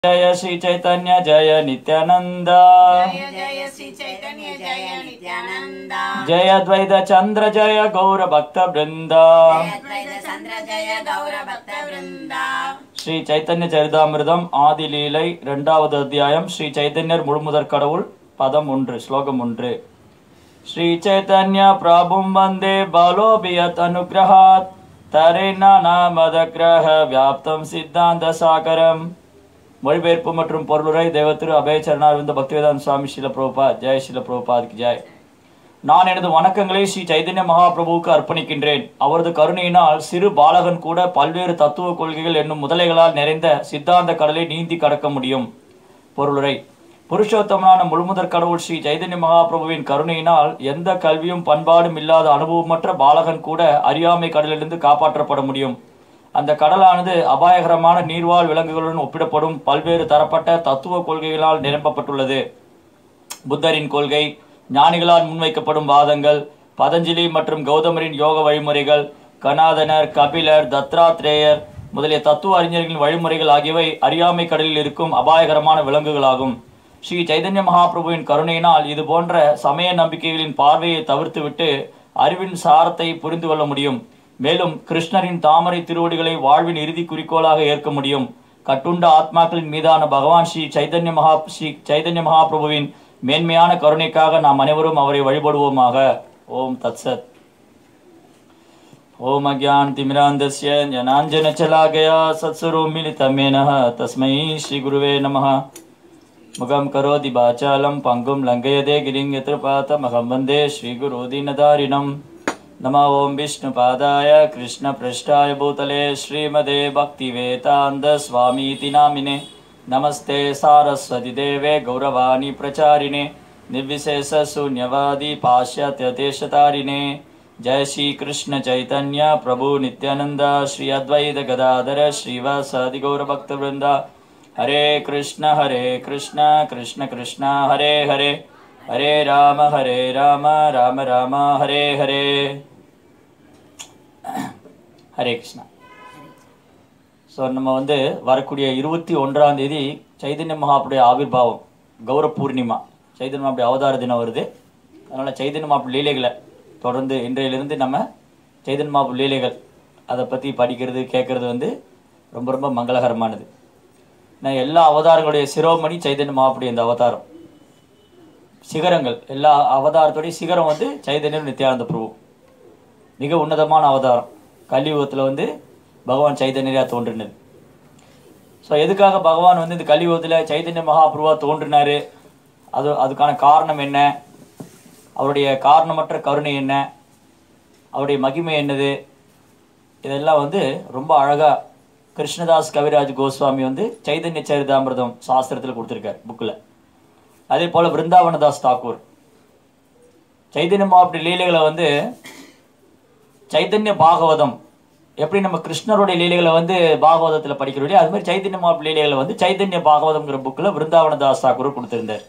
जय श्री चैतन्य जय नित्यानंद जय जय श्री चैतन्य जय नित्यानंद जय अद्वैत चंद्र जय गौर भक्त वृंद जय अद्वैत चंद्र जय गौर भक्त वृंद ஸ்ரீ சைத்தன்ய சரிதாமிர்தம் ஆதி லீலை இரண்டாவது அத்தியாயம் ஸ்ரீ சைத்தன்யர் முழுமுதற் கடவுள் பதம் ஒன்று ஸ்லோகம் ஒன்று ஸ்ரீ சைத்தன்ய பிரபும் வந்தே பாலோபியத் அனுகிரகாத் தரேனா நாமத கிரக வியாப்தம் சித்தாந்த சாகரம் மொழிபெயர்ப்பு மற்றும் பொருளுரை தேவத்திரு அபய சரணார்விந்த பக்திவேதாந்த சுவாமி ஸ்ரீல பிரபுபாத் ஜெய் ஸ்ரீல பிரபுபாத்க்கு ஜெய் நான் எனது வணக்கங்களை ஸ்ரீ சைதன்ய மகாபிரபுவுக்கு அர்ப்பணிக்கின்றேன் அவரது கருணையினால் சிறு பாலகன் கூட பல்வேறு தத்துவ கொள்கைகள் என்னும் முதலைகளால் நிறைந்த சித்தாந்த கடலை நீந்தி கடக்க முடியும் பொருளுரை புருஷோத்தமனான முழுமுதற் கடவுள் ஸ்ரீ சைதன்ய மகாபிரபுவின் கருணையினால் எந்த கல்வியும் பண்பாடும் இல்லாத அனுபவமற்ற பாலகன் கூட அறியாமை கடலிலிருந்து காப்பாற்றப்பட முடியும் அந்த கடலானது அபாயகரமான நீர்வாழ் விலங்குகளுடன் ஒப்பிடப்படும் பல்வேறு தரப்பட்ட தத்துவ கொள்கைகளால் நிரப்பப்பட்டுள்ளது புத்தரின் கொள்கை ஞானிகளால் முன்வைக்கப்படும் வாதங்கள் பதஞ்சலி மற்றும் கௌதமரின் யோக வழிமுறைகள் கனாதனர் கபிலர் தத்ராத்ரேயர் முதலிய தத்துவ அறிஞர்களின் வழிமுறைகள் ஆகியவை அறியாமை கடலில் இருக்கும் அபாயகரமான விலங்குகளாகும் ஸ்ரீ சைதன்ய மகாபிரபுவின் கருணையினால் இது போன்ற சமய நம்பிக்கைகளின் பார்வையை தவிர்த்துவிட்டு அறிவின் சாரத்தை புரிந்து கொள்ள முடியும் மேலும் கிருஷ்ணரின் தாமரை திருவடிகளை வாழ்வின் இறுதி குறிக்கோளாக ஏற்க முடியும் கட்டுண்ட ஆத்மாக்களின் மீதான பகவான் ஸ்ரீ சைதன்ய மகா ஸ்ரீ சைதன்ய மகாபிரபுவின் மேன்மையான கருணைக்காக நாம் அனைவரும் அவரை வழிபடுவோமாக ஓம் தத்சத் ஓம் அஜான் திமிராந்தஸ்ய ஞானாஞ்சனச்சலாகயா சத்ஸ்வரூ மிலிதமேனः தஸ்மை ஸ்ரீ குருவே நமः முகம் கரோதி பாச்சாலம் பங்கும் லங்கயதே கிரிங் யத்ருபாதமகம் வந்தே ஸ்ரீகுருதீனதாரிணம் नमो ॐ विष्णुपादाय कृष्णपृष्ठाय भूतले श्रीमदे भक्तिवेदान्तस्वामीति नामिने नमस्ते सारस्वतिदेवे गौरवाणी प्रचारिणे निर्विशेषशून्यवादी पाश्चात्यदेशतारिणे जय श्री कृष्ण चैतन्य प्रभु नित्यानंद श्री अद्वैत गदाधर श्रीवासादि गौरभक्तवृंद हरे कृष्ण हरे कृष्ण कृष्ण कृष्ण हरे हरे हरे राम हरे राम राम राम हरे हरे ஹரே கிருஷ்ணா ஸோ நம்ம வந்து வரக்கூடிய இருபத்தி ஒன்றாம் தேதி சைதன்ய மகாப்புடைய ஆவிர்வாவம் கௌர பூர்ணிமா சைதன்ய மகாப்புடைய அவதார தினம் வருது அதனால் சைதன்ய மாப்பு லீலைகளை தொடர்ந்து இன்றையிலிருந்து நம்ம சைதன்ய மாப்பு லீலைகள் அதை பற்றி படிக்கிறது கேட்குறது வந்து ரொம்ப ரொம்ப மங்களகரமானது ஏன்னா எல்லா அவதாரங்களுடைய சிரோமணி சைதன்ய மகாப்புடைய இந்த அவதாரம் சிகரங்கள் எல்லா அவதாரத்துடைய சிகரம் வந்து சைதன்யம் நித்யானந்த பிரபு மிக உன்னதமான அவதாரம் கலியுகத்தில் வந்து பகவான் சைதன்யரா தோன்றினது ஸோ எதுக்காக பகவான் வந்து இந்த கலியுகத்தில் சைதன்ய மகாபிரபுவா தோன்றினாரு அது அதுக்கான காரணம் என்ன அவருடைய காரணமற்ற கருணை என்ன அவருடைய மகிமை என்னது இதெல்லாம் வந்து ரொம்ப அழகாக கிருஷ்ணதாஸ் கவிராஜ் கோஸ்வாமி வந்து சைதன்ய சரிதாமிரதம் சாஸ்திரத்தில் கொடுத்துருக்கார் புக்கில் அதே போல் பிருந்தாவனதாஸ் தாக்கூர் சைதன்ய மகாபுரி லீலைகளை வந்து சைதன்ய பாகவதம் எப்படி நம்ம கிருஷ்ணருடைய லீலைகளை வந்து பாகவதத்தில் படிக்கிறோம் இல்லையா அது மாதிரி சைதன்ய மகாபுரி லீலைகளை வந்து சைதன்ய பாகவதம்ங்கிற புக்கில் பிருந்தாவனதாஸ் தாக்கூர் கொடுத்திருந்தார்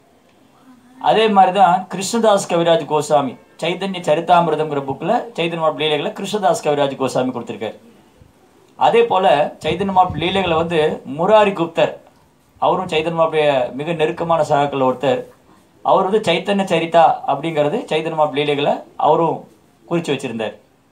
அதே மாதிரி தான் கிருஷ்ணதாஸ் கவிராஜ் கோசாமி சைதன்ய சரிதாமிரதம்ங்கிற புக்கில் சைதன்ய மகாபுரி லீலைகளை கிருஷ்ணதாஸ் கவிராஜ் கோசாமி கொடுத்திருக்காரு அதே போல் சைதன்ய மகாபுரி லீலைகளை வந்து முராரி குப்தர் அவரும் சைதன்ய மகாபுரிய மிக நெருக்கமான சகாக்கள் ஒருத்தர் அவர் வந்து சைத்தன்ய சரிதா அப்படிங்கிறது சைதன்ய மகாபுரி லீலைகளை அவரும் குறித்து வச்சிருந்தார்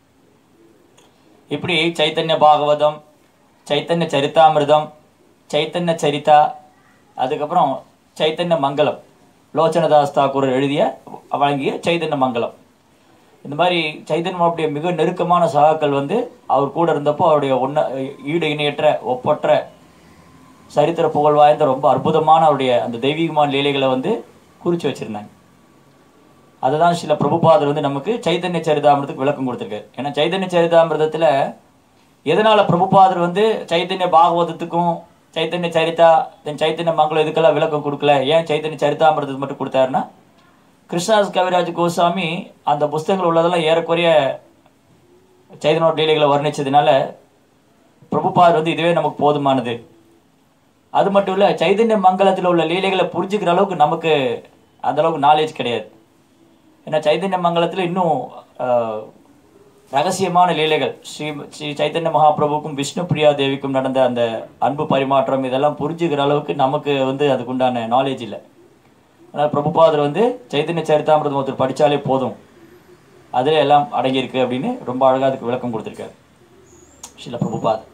இப்படி சைத்தன்ய பாகவதம் சைத்தன்ய சரிதாமிர்தம் சைத்தன்ய சரிதா அதுக்கப்புறம் சைத்தன்ய மங்கலம் லோச்சனதாஸ் தாக்கூர் எழுதிய வழங்கிய சைதன்ய மங்கலம் இந்த மாதிரி சைதன்ய மகாபுரிய மிக நெருக்கமான சகாக்கள் வந்து அவர் கூட இருந்தப்போ அவருடைய ஒன்ன ஈடு இணையற்ற ஒப்பற்ற சரித்திர புகழ் வாய்ந்த ரொம்ப அற்புதமான அவருடைய அந்த தெய்வீகமான லீலைகளை வந்து குறித்து வச்சிருந்தாங்க அதுதான் சில பிரபுபாதர் வந்து நமக்கு சைதன்ய சரிதாமிரத்துக்கு விளக்கம் கொடுத்துருக்காரு ஏன்னா சைதன்ய சரிதாமிரதத்தில் எதனால பிரபுபாதர் வந்து சைதன்ய பாகவதத்துக்கும் சைத்தன்ய சரிதா தென் சைத்தன்ய மங்களம் இதுக்கெல்லாம் விளக்கம் கொடுக்கல ஏன் சைத்தன்ய சரிதாமிரதத்துக்கு மட்டும் கொடுத்தாருன்னா கிருஷ்ணாஸ் கவிராஜ் கோசாமி அந்த புஸ்தகங்கள் உள்ளதெல்லாம் ஏறக்குறைய சைதன்ய லீலைகளை வர்ணிச்சதுனால பிரபுபாதர் வந்து இதுவே நமக்கு போதுமானது அது மட்டும் இல்லை சைதன்ய மங்கலத்தில் உள்ள லீலைகளை புரிஞ்சுக்கிற அளவுக்கு நமக்கு அந்த அளவுக்கு நாலேஜ் கிடையாது ஏன்னா சைதன்ய மங்கலத்தில் இன்னும் ஆஹ், ரகசியமான லீலைகள் ஸ்ரீ ஸ்ரீ சைத்தன்ய மகாபிரபுக்கும் விஷ்ணு பிரியா தேவிக்கும் நடந்த அந்த அன்பு பரிமாற்றம் இதெல்லாம் புரிஞ்சுக்கிற அளவுக்கு நமக்கு வந்து அதுக்குண்டான நாலேஜ் இல்லை அதனால் பிரபுபாதர் வந்து சைத்தன்ய சரிதாமிரதம் ஒருத்தர் படித்தாலே போதும் அதில் எல்லாம் அடங்கியிருக்கு அப்படின்னு ரொம்ப அழகாக அதுக்கு விளக்கம் கொடுத்துருக்காரு ஸ்ரீல பிரபுபாதர்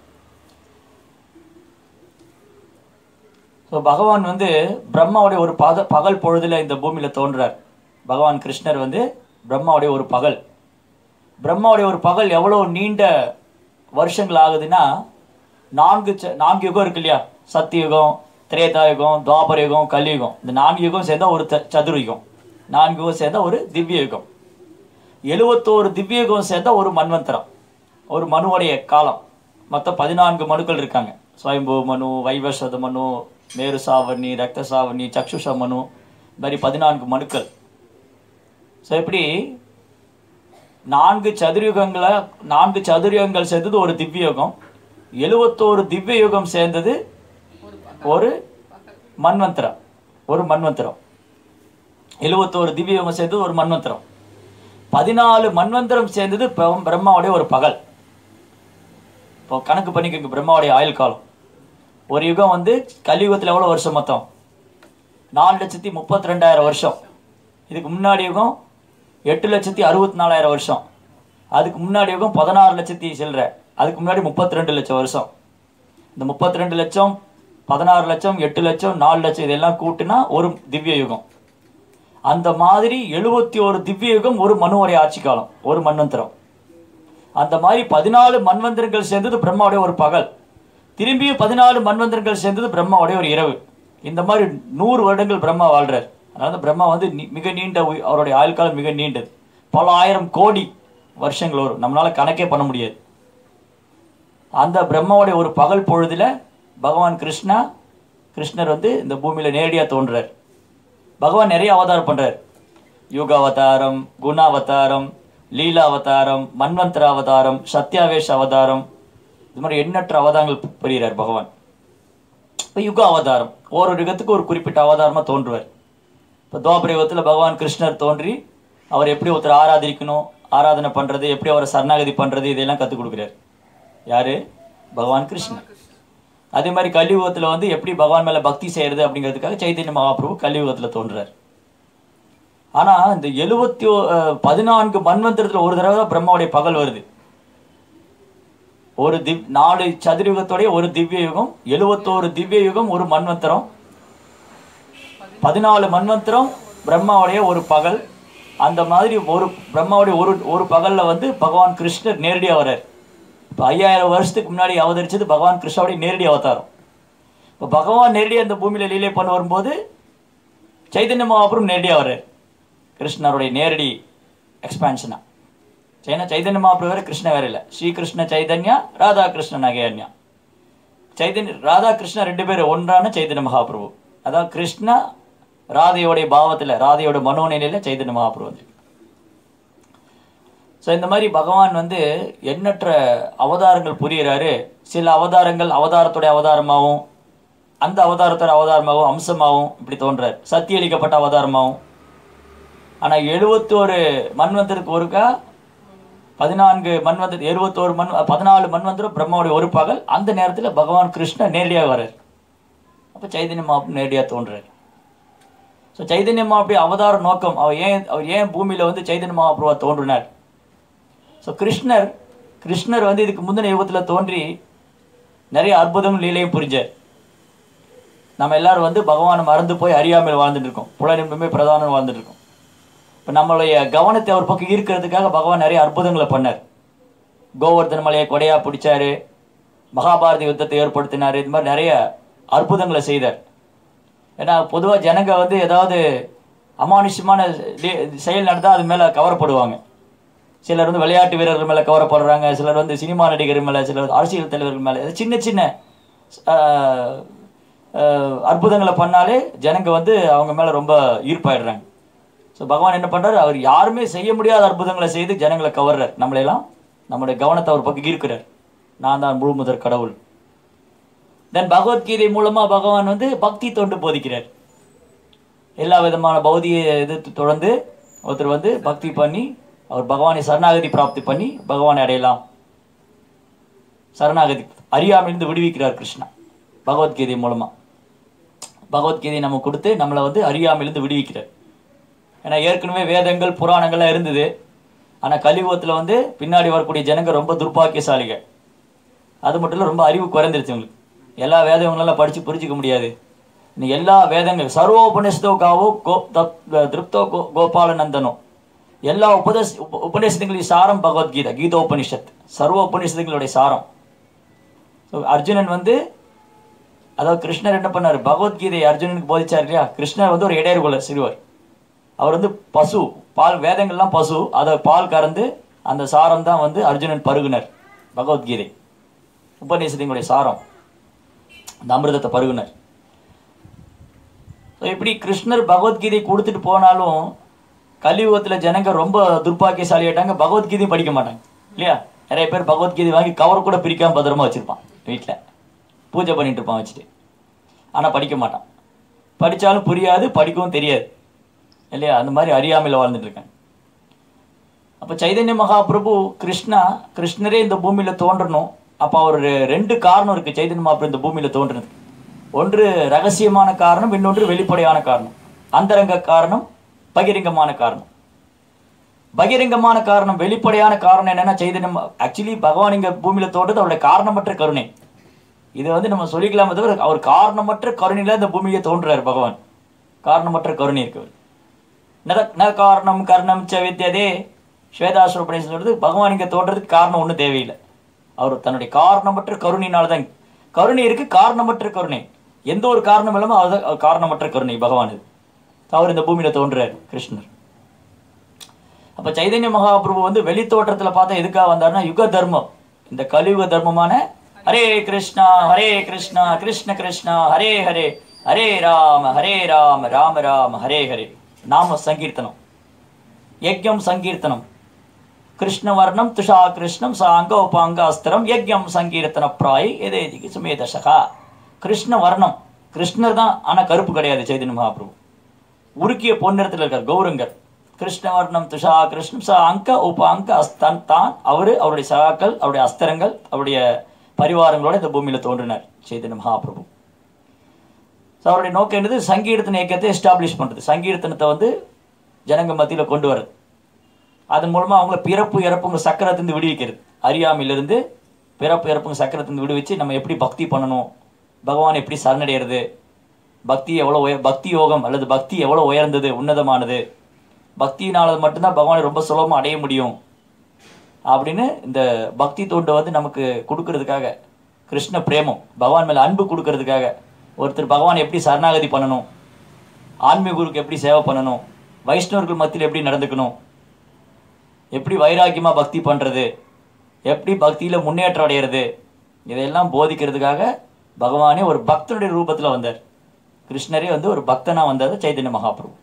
ஸோ பகவான் வந்து பிரம்மாவுடைய ஒரு பத பகல் பொழுதுல இந்த பூமியில தோன்றார் பகவான் கிருஷ்ணர் வந்து பிரம்மாவுடைய ஒரு பகல் பிரம்மாவுடைய ஒரு பகல் எவ்வளோ நீண்ட வருஷங்கள் ஆகுதுன்னா நான்கு ச- நான்கு யுகம் இருக்கு இல்லையா சத்தியுகம் திரேதாயுகம் துவாபர யுகம் கலியுகம் இந்த நான்கு யுகம் சேர்ந்தா ஒரு த- சதுர்யுகம் நான்கு யுகம் சேர்ந்தா ஒரு திவ்ய யுகம் எழுவத்தோரு திவ்ய யுகம் சேர்ந்தா ஒரு மன்வந்தரம் ஒரு மனுவுடைய காலம் மொத்தம் பதினான்கு மனுக்கள் இருக்காங்க ஸ்வயம்பு மனு வைவஸ்வத மனு மேரு சாவணி ரக்த சாவணி சக்ஷுஷ மனு இந்த மாதிரி பதினான்கு மனுக்கள் ஸோ இப்படி நான்கு சதுர்யுகங்களை நான்கு சதுர்யுகங்கள் சேர்ந்தது ஒரு திவ்ய யுகம் எழுவத்தோரு திவ்ய யுகம் சேர்ந்தது ஒரு மன்வந்தரம் ஒரு மன்வந்தரம் எழுவத்தோரு திவ்ய யுகம் சேர்ந்தது ஒரு மன்வந்தரம் பதினாலு மன்வந்தரம் சேர்ந்தது பிரம்- பிரம்மாவுடைய ஒரு பகல் இப்போ கணக்கு பண்ணிக்கோங்க பிரம்மாவுடைய ஆயுள் காலம் ஒரு யுகம் வந்து கலியுகத்தில் எவ்வளோ வருஷம் மொத்தம் நாலு லட்சத்தி முப்பத்தி ரெண்டாயிரம் வருஷம் இதுக்கு முன்னாடி யுகம் எட்டு லட்சத்தி அறுபத்தி நாலாயிரம் வருஷம் அதுக்கு முன்னாடி யுகம் பதினாறு லட்சத்தி சில்லற அதுக்கு முன்னாடி முப்பத்தி ரெண்டு லட்சம் வருஷம் இந்த முப்பத்தி ரெண்டு லட்சம் பதினாறு லட்சம் எட்டு லட்சம் நாலு லட்சம் இதெல்லாம் கூட்டினா ஒரு திவ்ய யுகம் அந்த மாதிரி எழுபத்தி ஒரு திவ்ய யுகம் ஒரு மனுவுடைய ஆட்சி காலம் ஒரு மன்வந்தரம் அந்த மாதிரி பதினாலு மன்வந்தரங்கள் சேர்ந்தது பிரம்மாவுடைய ஒரு பகல் திரும்பியும் பதினாலு மன்வந்தரங்கள் சேர்ந்தது பிரம்மாவுடைய ஒரு இரவு இந்த மாதிரி நூறு வருடங்கள் பிரம்மா வாழ்றார் அதனால பிரம்மா வந்து நி- மிக நீண்ட உயி- அவருடைய ஆயுள் காலம் மிக நீண்டது பல ஆயிரம் கோடி வருஷங்கள் வரும் நம்மளால கணக்கே பண்ண முடியாது அந்த பிரம்மாவுடைய ஒரு பகல் பொழுதுல பகவான் கிருஷ்ணா கிருஷ்ணர் வந்து இந்த பூமியில நேரடியா தோன்றார் பகவான் நிறைய அவதாரம் பண்றார் யுக அவதாரம் குண அவதாரம் லீலா அவதாரம் மன்வந்தர அவதாரம் சத்யாவேஷ அவதாரம் இது மாதிரி எண்ணற்ற அவதாரங்கள் பு- புரிகிறார் பகவான் இப்போ யுக அவதாரம் ஒரு யுகத்துக்கு ஒரு குறிப்பிட்ட அவதாரமா தோன்றுவார் இப்போ துவாபர யுகத்தில் பகவான் கிருஷ்ணர் தோன்றி அவர் எப்படி ஒருத்தர் ஆராதிக்கணும் ஆராதனை பண்றது எப்படி அவரை சரணாகதி பண்றது இதெல்லாம் கற்றுக் கொடுக்குறாரு யாரு பகவான் கிருஷ்ணர் அதே மாதிரி கலியுகத்தில் வந்து எப்படி பகவான் மேல பக்தி செய்யறது அப்படிங்கிறதுக்காக சைத்தன்ய மகாபிரபு கலியுகத்தில் தோன்றார் ஆனா இந்த எழுபத்தி பதினான்கு மன்வந்திரத்துல ஒரு தடவை தான் பிரம்மாவுடைய பகல் வருது ஒரு திவ் நாலு சதுரயுகத்தோடைய ஒரு திவ்ய யுகம் எழுவத்தோரு திவ்ய யுகம் ஒரு மன்வந்தரம் பதினாலு மன்வந்தரம் பிரம்மாவுடைய ஒரு பகல் அந்த மாதிரி ஒரு பிரம்மாவுடைய ஒரு ஒரு பகல்ல வந்து பகவான் கிருஷ்ணர் நேரடியாக வர்றார் இப்போ ஐயாயிரம் வருஷத்துக்கு முன்னாடி அவதரிச்சது பகவான் கிருஷ்ணாவுடைய நேரடி அவதாரம் இப்போ பகவான் நேரடியாக இந்த பூமியில லீலை பண்ண வரும்போது சைதன்ய மகாபுரம் நேரடியாக வர்றார் கிருஷ்ணருடைய நேரடி எக்ஸ்பான்ஷனா சைன சைதன்ய மகாபுரம் வேற கிருஷ்ண வேற இல்லை ஸ்ரீகிருஷ்ண சைதன்யா ராதா கிருஷ்ண நகையன்யா சைதன்ய ராதா கிருஷ்ணா ரெண்டு பேரும் ஒன்றான சைதன்ய மகாபிரபு அதான் கிருஷ்ணா ராதையோடைய பாவத்துல ராதையோட மனோநிலையில சைதன்ய மகாபிரபு வந்து ஸோ இந்த மாதிரி பகவான் வந்து எண்ணற்ற அவதாரங்கள் புரியுறாரு சில அவதாரங்கள் அவதாரத்துடைய அவதாரமாகவும் அந்த அவதாரத்தோட அவதாரமாகவும் அம்சமாகவும் இப்படி தோன்றார் சத்தியளிக்கப்பட்ட அவதாரமாகவும் ஆனால் எழுபத்தோரு மன்வந்தருக்கு ஒருக்கா பதினான்கு மன்வந்தர் எழுபத்தோரு மண் பதினாலு மன்வந்தரும் பிரம்மாவுடைய ஒரு பகல் அந்த நேரத்தில் பகவான் கிருஷ்ணர் நேரடியாக வர்றார் அப்போ சைதன்ய மாப்பு நேரடியாக தோன்றார் ஸோ சைதன்ய மாப்புடைய அவதார நோக்கம் அவர் ஏன் அவர் ஏன் பூமியில் வந்து சைதன்ய மகாபிரபா தோன்றினார் ஸோ கிருஷ்ணர் கிருஷ்ணர் வந்து இதுக்கு முந்தின யுகத்தில் தோன்றி நிறைய அற்புதம் லீலையும் புரிஞ்சார் நம்ம எல்லாரும் வந்து பகவானை மறந்து போய் அறியாமையில் வாழ்ந்துட்டு இருக்கோம் புலனின்பமே பிரதானம் வாழ்ந்துட்டு இருக்கோம் இப்போ நம்மளுடைய கவனத்தை அவர் பக்கம் ஈர்க்கிறதுக்காக பகவான் நிறைய அற்புதங்களை பண்ணார் கோவர்தன மலையை கொடையா பிடிச்சாரு மகாபாரத யுத்தத்தை ஏற்படுத்தினார் இது மாதிரி நிறைய அற்புதங்களை செய்தார் ஏன்னா பொதுவாக ஜனங்க வந்து ஏதாவது அமானுஷ்யமான லீ- செயல் நடந்தால் அது மேலே கவரப்படுவாங்க சிலர் வந்து விளையாட்டு வீரர்கள் மேலே கவரப்படுறாங்க சிலர் வந்து சினிமா நடிகர் மேலே சிலர் அரசியல் தலைவர்கள் மேலே இது சின்ன சின்ன ஆஹ், ஆஹ், அற்புதங்களை பண்ணாலே ஜனங்க வந்து அவங்க மேலே ரொம்ப ஈர்ப்பாயிடுறாங்க ஸோ பகவான் என்ன பண்றாரு அவர் யாருமே செய்ய முடியாத அற்புதங்களை செய்து ஜனங்களை கவர்றார் நம்மளையெல்லாம் நம்முடைய கவனத்தை அவர் பக்கம் ஈர்க்கிறார் நான் தான் முழு முதற் கடவுள் தென் பகவத்கீதை மூலமா பகவான் வந்து பக்தி தொண்டு போதிக்கிறார் எல்லா விதமான பௌதிக இது தொடர்ந்து ஒருத்தர் வந்து பக்தி பண்ணி அவர் பகவானை சரணாகதி பிராப்தி பண்ணி பகவானை அடையலாம் சரணாகதி அறியாமையிலிருந்து விடுவிக்கிறார் கிருஷ்ணா பகவத்கீதை மூலமா பகவத்கீதையை நம்ம கொடுத்து நம்மளை வந்து அறியாமையிலிருந்து விடுவிக்கிறார் ஏன்னா ஏற்கனவே வேதங்கள் புராணங்கள்லாம் இருந்தது ஆனால் கலியுகத்தில் வந்து பின்னாடி வரக்கூடிய ஜனங்க ரொம்ப துர்பாக்கியசாலிகள் அது மட்டும் இல்லை ரொம்ப அறிவு குறைந்துருச்சு உங்களுக்கு எல்லா வேதங்களெல்லாம் படித்து புரிஞ்சிக்க முடியாது இன்னைக்கு எல்லா வேதங்கள் சர்வோபனிஷதோ காவோ கோ தப் திருப்தோ கோ கோபாலநந்தனோ எல்லா உபதேச உப உபநிஷதங்களின் சாரம் பகவத்கீதை கீதோபனிஷத் சர்வ உபநிஷதங்களுடைய சாரம் ஸோ அர்ஜுனன் வந்து அதாவது கிருஷ்ணர் என்ன பண்ணார் பகவத்கீதை அர்ஜுனனுக்கு போதிச்சார் இல்லையா கிருஷ்ணர் வந்து ஒரு இடையர்குல சிறுவர் அவர் வந்து பசு பால் வேதங்கள்லாம் பசு அதை பால் கறந்து அந்த சாரம் தான் வந்து அர்ஜுனன் பருகுனர் பகவத்கீதை உபநிஷதங்களுடைய சாரம் அந்த அமிர்தத்தை பருகுனர் ஸோ இப்படி கிருஷ்ணர் பகவத்கீதை கொடுத்துட்டு போனாலும் கலியுகத்தில் ஜனங்க ரொம்ப துர்பாக்கியசாலி ஆயிட்டாங்க பகவத்கீதையும் படிக்க மாட்டாங்க இல்லையா நிறைய பேர் பகவத்கீதை வாங்கி கவர் கூட பிரிக்காம பத்திரமா வச்சிருப்பான் வீட்டில் பூஜை பண்ணிட்டு இருப்பான் வச்சுட்டு ஆனால் படிக்க மாட்டான் படித்தாலும் புரியாது படிக்கவும் தெரியாது இல்லையா அந்த மாதிரி அறியாமையில் வாழ்ந்துட்டு இருக்காங்க அப்போ சைதன்ய மகாபிரபு கிருஷ்ணா கிருஷ்ணரே இந்த பூமியில் தோன்றணும் அப்போ அவர் ரெண்டு காரணம் இருக்குது சைதன்ய மகாபிரபு இந்த பூமியில் தோன்றுறதுக்கு ஒன்று ரகசியமான காரணம் இன்னொன்று வெளிப்படையான காரணம் அந்தரங்க காரணம் பகிரங்கமான காரணம் பகிரங்கமான காரணம் வெளிப்படையான காரணம் என்னன்னா சைதன்யம் ஆக்சுவலி பகவான் இங்க பூமியில தோன்றது அவருடைய காரணமற்ற கருணை இதை வந்து நம்ம சொல்லிக்கலாமே தவிர அவர் காரணமற்ற கருணையில இந்த பூமியில தோன்றார் பகவான் காரணமற்ற கருணை இருக்கவர் ந ந காரணம் கர்ணம் ச வித்தியதே ஸ்வேதாசுர உபநிஷம் சொல்றது பகவான் இங்க தோன்றதுக்கு காரணம் ஒன்றும் தேவையில்லை அவர் தன்னுடைய காரணமற்ற கருணையினால தான் கருணை இருக்கு காரணமற்ற கருணை எந்த ஒரு காரணம் இல்லாமல் அவர் அவர் காரணமற்ற கருணை பகவான் இது அவர் இந்த பூமியில தோன்றார் கிருஷ்ணர் அப்ப சைதன்ய மகாபிரபு வந்து வெளி தோற்றத்துல பார்த்தா எதுக்காக வந்தாருன்னா யுக தர்மம் இந்த கலியுக தர்மமான ஹரே கிருஷ்ணா ஹரே கிருஷ்ணா கிருஷ்ண கிருஷ்ணா ஹரே ஹரே ஹரே ராம ஹரே ராம ராம ராம ஹரே ஹரே நாம சங்கீர்த்தனம் யஜ்யம் சங்கீர்த்தனம் கிருஷ்ணவர்ணம் துஷா கிருஷ்ணம் சாங்க உபாங்க அஸ்திரம் யஜ்யம் சங்கீர்த்தன பிராய் எதேதிக்கு சுமேதசகா கிருஷ்ண வர்ணம் கிருஷ்ணர் தான் ஆனா கருப்பு கிடையாது சைதன்ய மகாபிரபு உருக்கிய பொன்னிறத்தில் இருக்கார் கௌரங்கர் கிருஷ்ணவர்ணம் துஷா கிருஷ்ணம் ச அங்க உப அங்க அஸ்தன் தான் அவரு அவருடைய சகாக்கள் அவருடைய அஸ்திரங்கள் அவருடைய பரிவாரங்களோட இந்த பூமியில தோன்றினார் சைதன்ய மகாபிரபு ஸோ அவருடைய நோக்கம் என்னது சங்கீர்த்தன இயக்கத்தை எஸ்டாப்ளிஷ் பண்ணுறது சங்கீர்த்தனத்தை வந்து ஜனங்க மத்தியில் கொண்டு வர்றது அதன் மூலமாக அவங்கள பிறப்பு இறப்புங்க சக்கரத்திலிருந்து விடுவிக்கிறது அறியாமையிலிருந்து பிறப்பு இறப்புங்க சக்கரத்திலிருந்து விடுவிச்சு நம்ம எப்படி பக்தி பண்ணணும் பகவான் எப்படி சரணடைகிறது பக்தி எவ்வளோ உய பக்தி யோகம் அல்லது பக்தி எவ்வளோ உயர்ந்தது உன்னதமானது பக்தியினால மட்டும்தான் பகவானை ரொம்ப சுலபமாக அடைய முடியும் அப்படின்னு இந்த பக்தி தொண்டு வந்து நமக்கு கொடுக்கறதுக்காக கிருஷ்ண பிரேமம் பகவான் மேலே அன்பு கொடுக்கறதுக்காக ஒருத்தர் பகவான் எப்படி சரணாகதி பண்ணணும் ஆன்மீக குருக்கு எப்படி சேவை பண்ணணும் வைஷ்ணவர்கள் மத்தியில் எப்படி நடந்துக்கணும் எப்படி வைராக்கியமாக பக்தி பண்ணுறது எப்படி பக்தியில் முன்னேற்றம் அடையிறது இதையெல்லாம் போதிக்கிறதுக்காக பகவானே ஒரு பக்தனுடைய ரூபத்தில் வந்தார் கிருஷ்ணரே வந்து ஒரு பக்தனாக வந்தார் சைதன்ய மகாபிரபு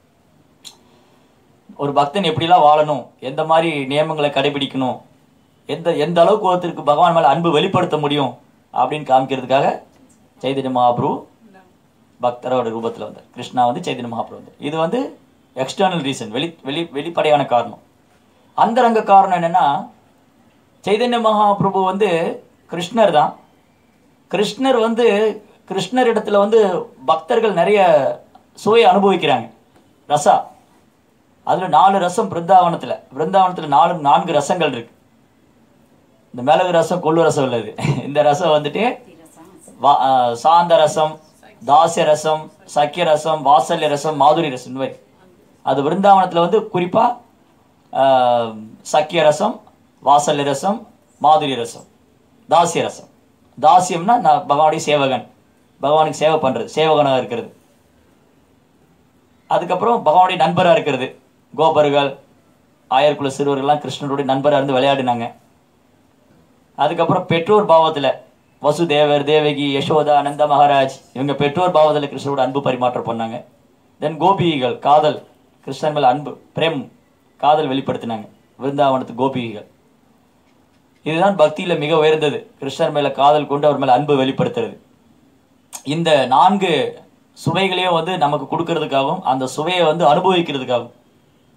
ஒரு பக்தன் எப்படிலாம் வாழணும் எந்த மாதிரி நியமங்களை கடைபிடிக்கணும் எந்த எந்த அளவுக்கு ஒருத்தருக்கு பகவான் மேலே அன்பு வெளிப்படுத்த முடியும் அப்படின்னு காமிக்கிறதுக்காக சைதன்ய மகாபிரபு பக்தரோட ரூபத்தில் வந்தார் கிருஷ்ணா வந்து சைதன்ய மகாபிரபு வந்தார் இது வந்து எக்ஸ்டர்னல் ரீசன் வெளி வெளி வெளிப்படையான காரணம் அந்தரங்க காரணம் என்னன்னா சைதன்ய மகாபிரபு வந்து கிருஷ்ணர் தான் கிருஷ்ணர் வந்து கிருஷ்ணர் இடத்துல வந்து பக்தர்கள் நிறைய சுவையை அனுபவிக்கிறாங்க ரசா அதில் நாலு ரசம் பிருந்தாவனத்தில் பிருந்தாவனத்தில் நாலு நான்கு ரசங்கள் இருக்கு இந்த மிளகு ரசம் கொள்ளு ரசம் இல்லை இது இந்த ரசம் வந்துட்டு வா- ஆ, சாந்த ரசம் தாசிய ரசம் சக்கிய ரசம் வாசல்ய ரசம் மாதுரி ரசம் இந்த மாதிரி அது பிருந்தாவனத்தில் வந்து குறிப்பாக சக்கிய ரசம் வாசல்ய ரசம் மாதுரி ரசம் தாசிய ரசம் தாசியம்னா நான் பகவானுடைய சேவகன் பகவானுக்கு சேவை பண்ணுறது சேவகனாக இருக்கிறது அதுக்கப்புறம் பகவானுடைய நண்பராக இருக்கிறது கோபர்கள் ஆயர்குல சிறுவர்கள்லாம் கிருஷ்ணருடைய நண்பராக இருந்து விளையாடினாங்க அதுக்கப்புறம் பெற்றோர் பாவத்தில் வசுதேவர் தேவகி யசோதா அனந்த மகாராஜ் இவங்க பெற்றோர் பாவத்தில் கிருஷ்ணரோட அன்பு பரிமாற்றம் பண்ணாங்க தென் கோபிகைகள் காதல் கிருஷ்ணன் மேல அன்பு பிரேம் காதல் வெளிப்படுத்தினாங்க விருந்தாவனத்து கோபிகைகள் இதுதான் பக்தியில மிக உயர்ந்தது கிருஷ்ணர் மேல காதல் கொண்டு அவர் மேல அன்பு வெளிப்படுத்துறது இந்த நான்கு சுவைகளையும் வந்து நமக்கு கொடுக்கறதுக்காகவும் அந்த சுவையை வந்து அனுபவிக்கிறதுக்காகவும்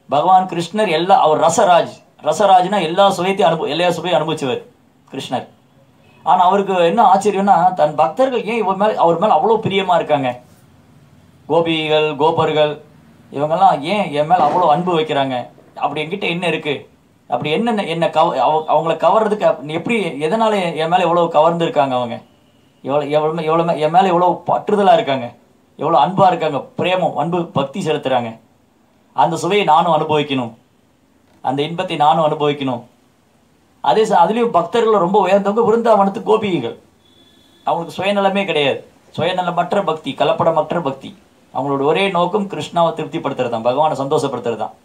பகவான் கிருஷ்ணர் எல்லா அவர் ரசராஜ் ரசராஜ்னா எல்லா சுவையத்தையும் அனுபவ எல்லா சுவையும் அனுபவிச்சவர் கிருஷ்ணர் ஆனா அவருக்கு என்ன ஆச்சரியம்னா தன் பக்தர்கள் ஏன் இவர் மேல அவர் மேல அவ்வளோ பிரியமா இருக்காங்க கோபிகள் கோபர்கள் இவங்கெல்லாம் ஏன் என் மேல அவ்வளோ அன்பு வைக்கிறாங்க அப்படி என்கிட்ட என்ன இருக்கு அப்படி என்ன என்ன கவ அவ- அவங்கள கவர்றதுக்கு அப்~ எப்படி எதனால என் மேல எவ்வளவு கவர்ந்துருக்காங்க அவங்க எவ்வளோ எவ்வளோ எவ்வளோ என் மேல எவ்வளோ பற்றுதலா இருக்காங்க எவ்வளோ அன்பா இருக்காங்க பிரேமம் அன்பு பக்தி செலுத்துறாங்க அந்த சுவையை நானும் அனுபவிக்கணும் அந்த இன்பத்தை நானும் அனுபவிக்கணும் அதே ச- அதுலயும் பக்தர்கள் ரொம்ப உயர்ந்தவங்க விருந்தாவனத்து கோபிகைகள் அவங்களுக்கு சுயநலமே கிடையாது சுயநலமற்ற பக்தி கலப்படமற்ற பக்தி அவங்களோட ஒரே நோக்கம் கிருஷ்ணாவை திருப்திப்படுத்துறது தான் பகவானை சந்தோஷப்படுத்துறது தான்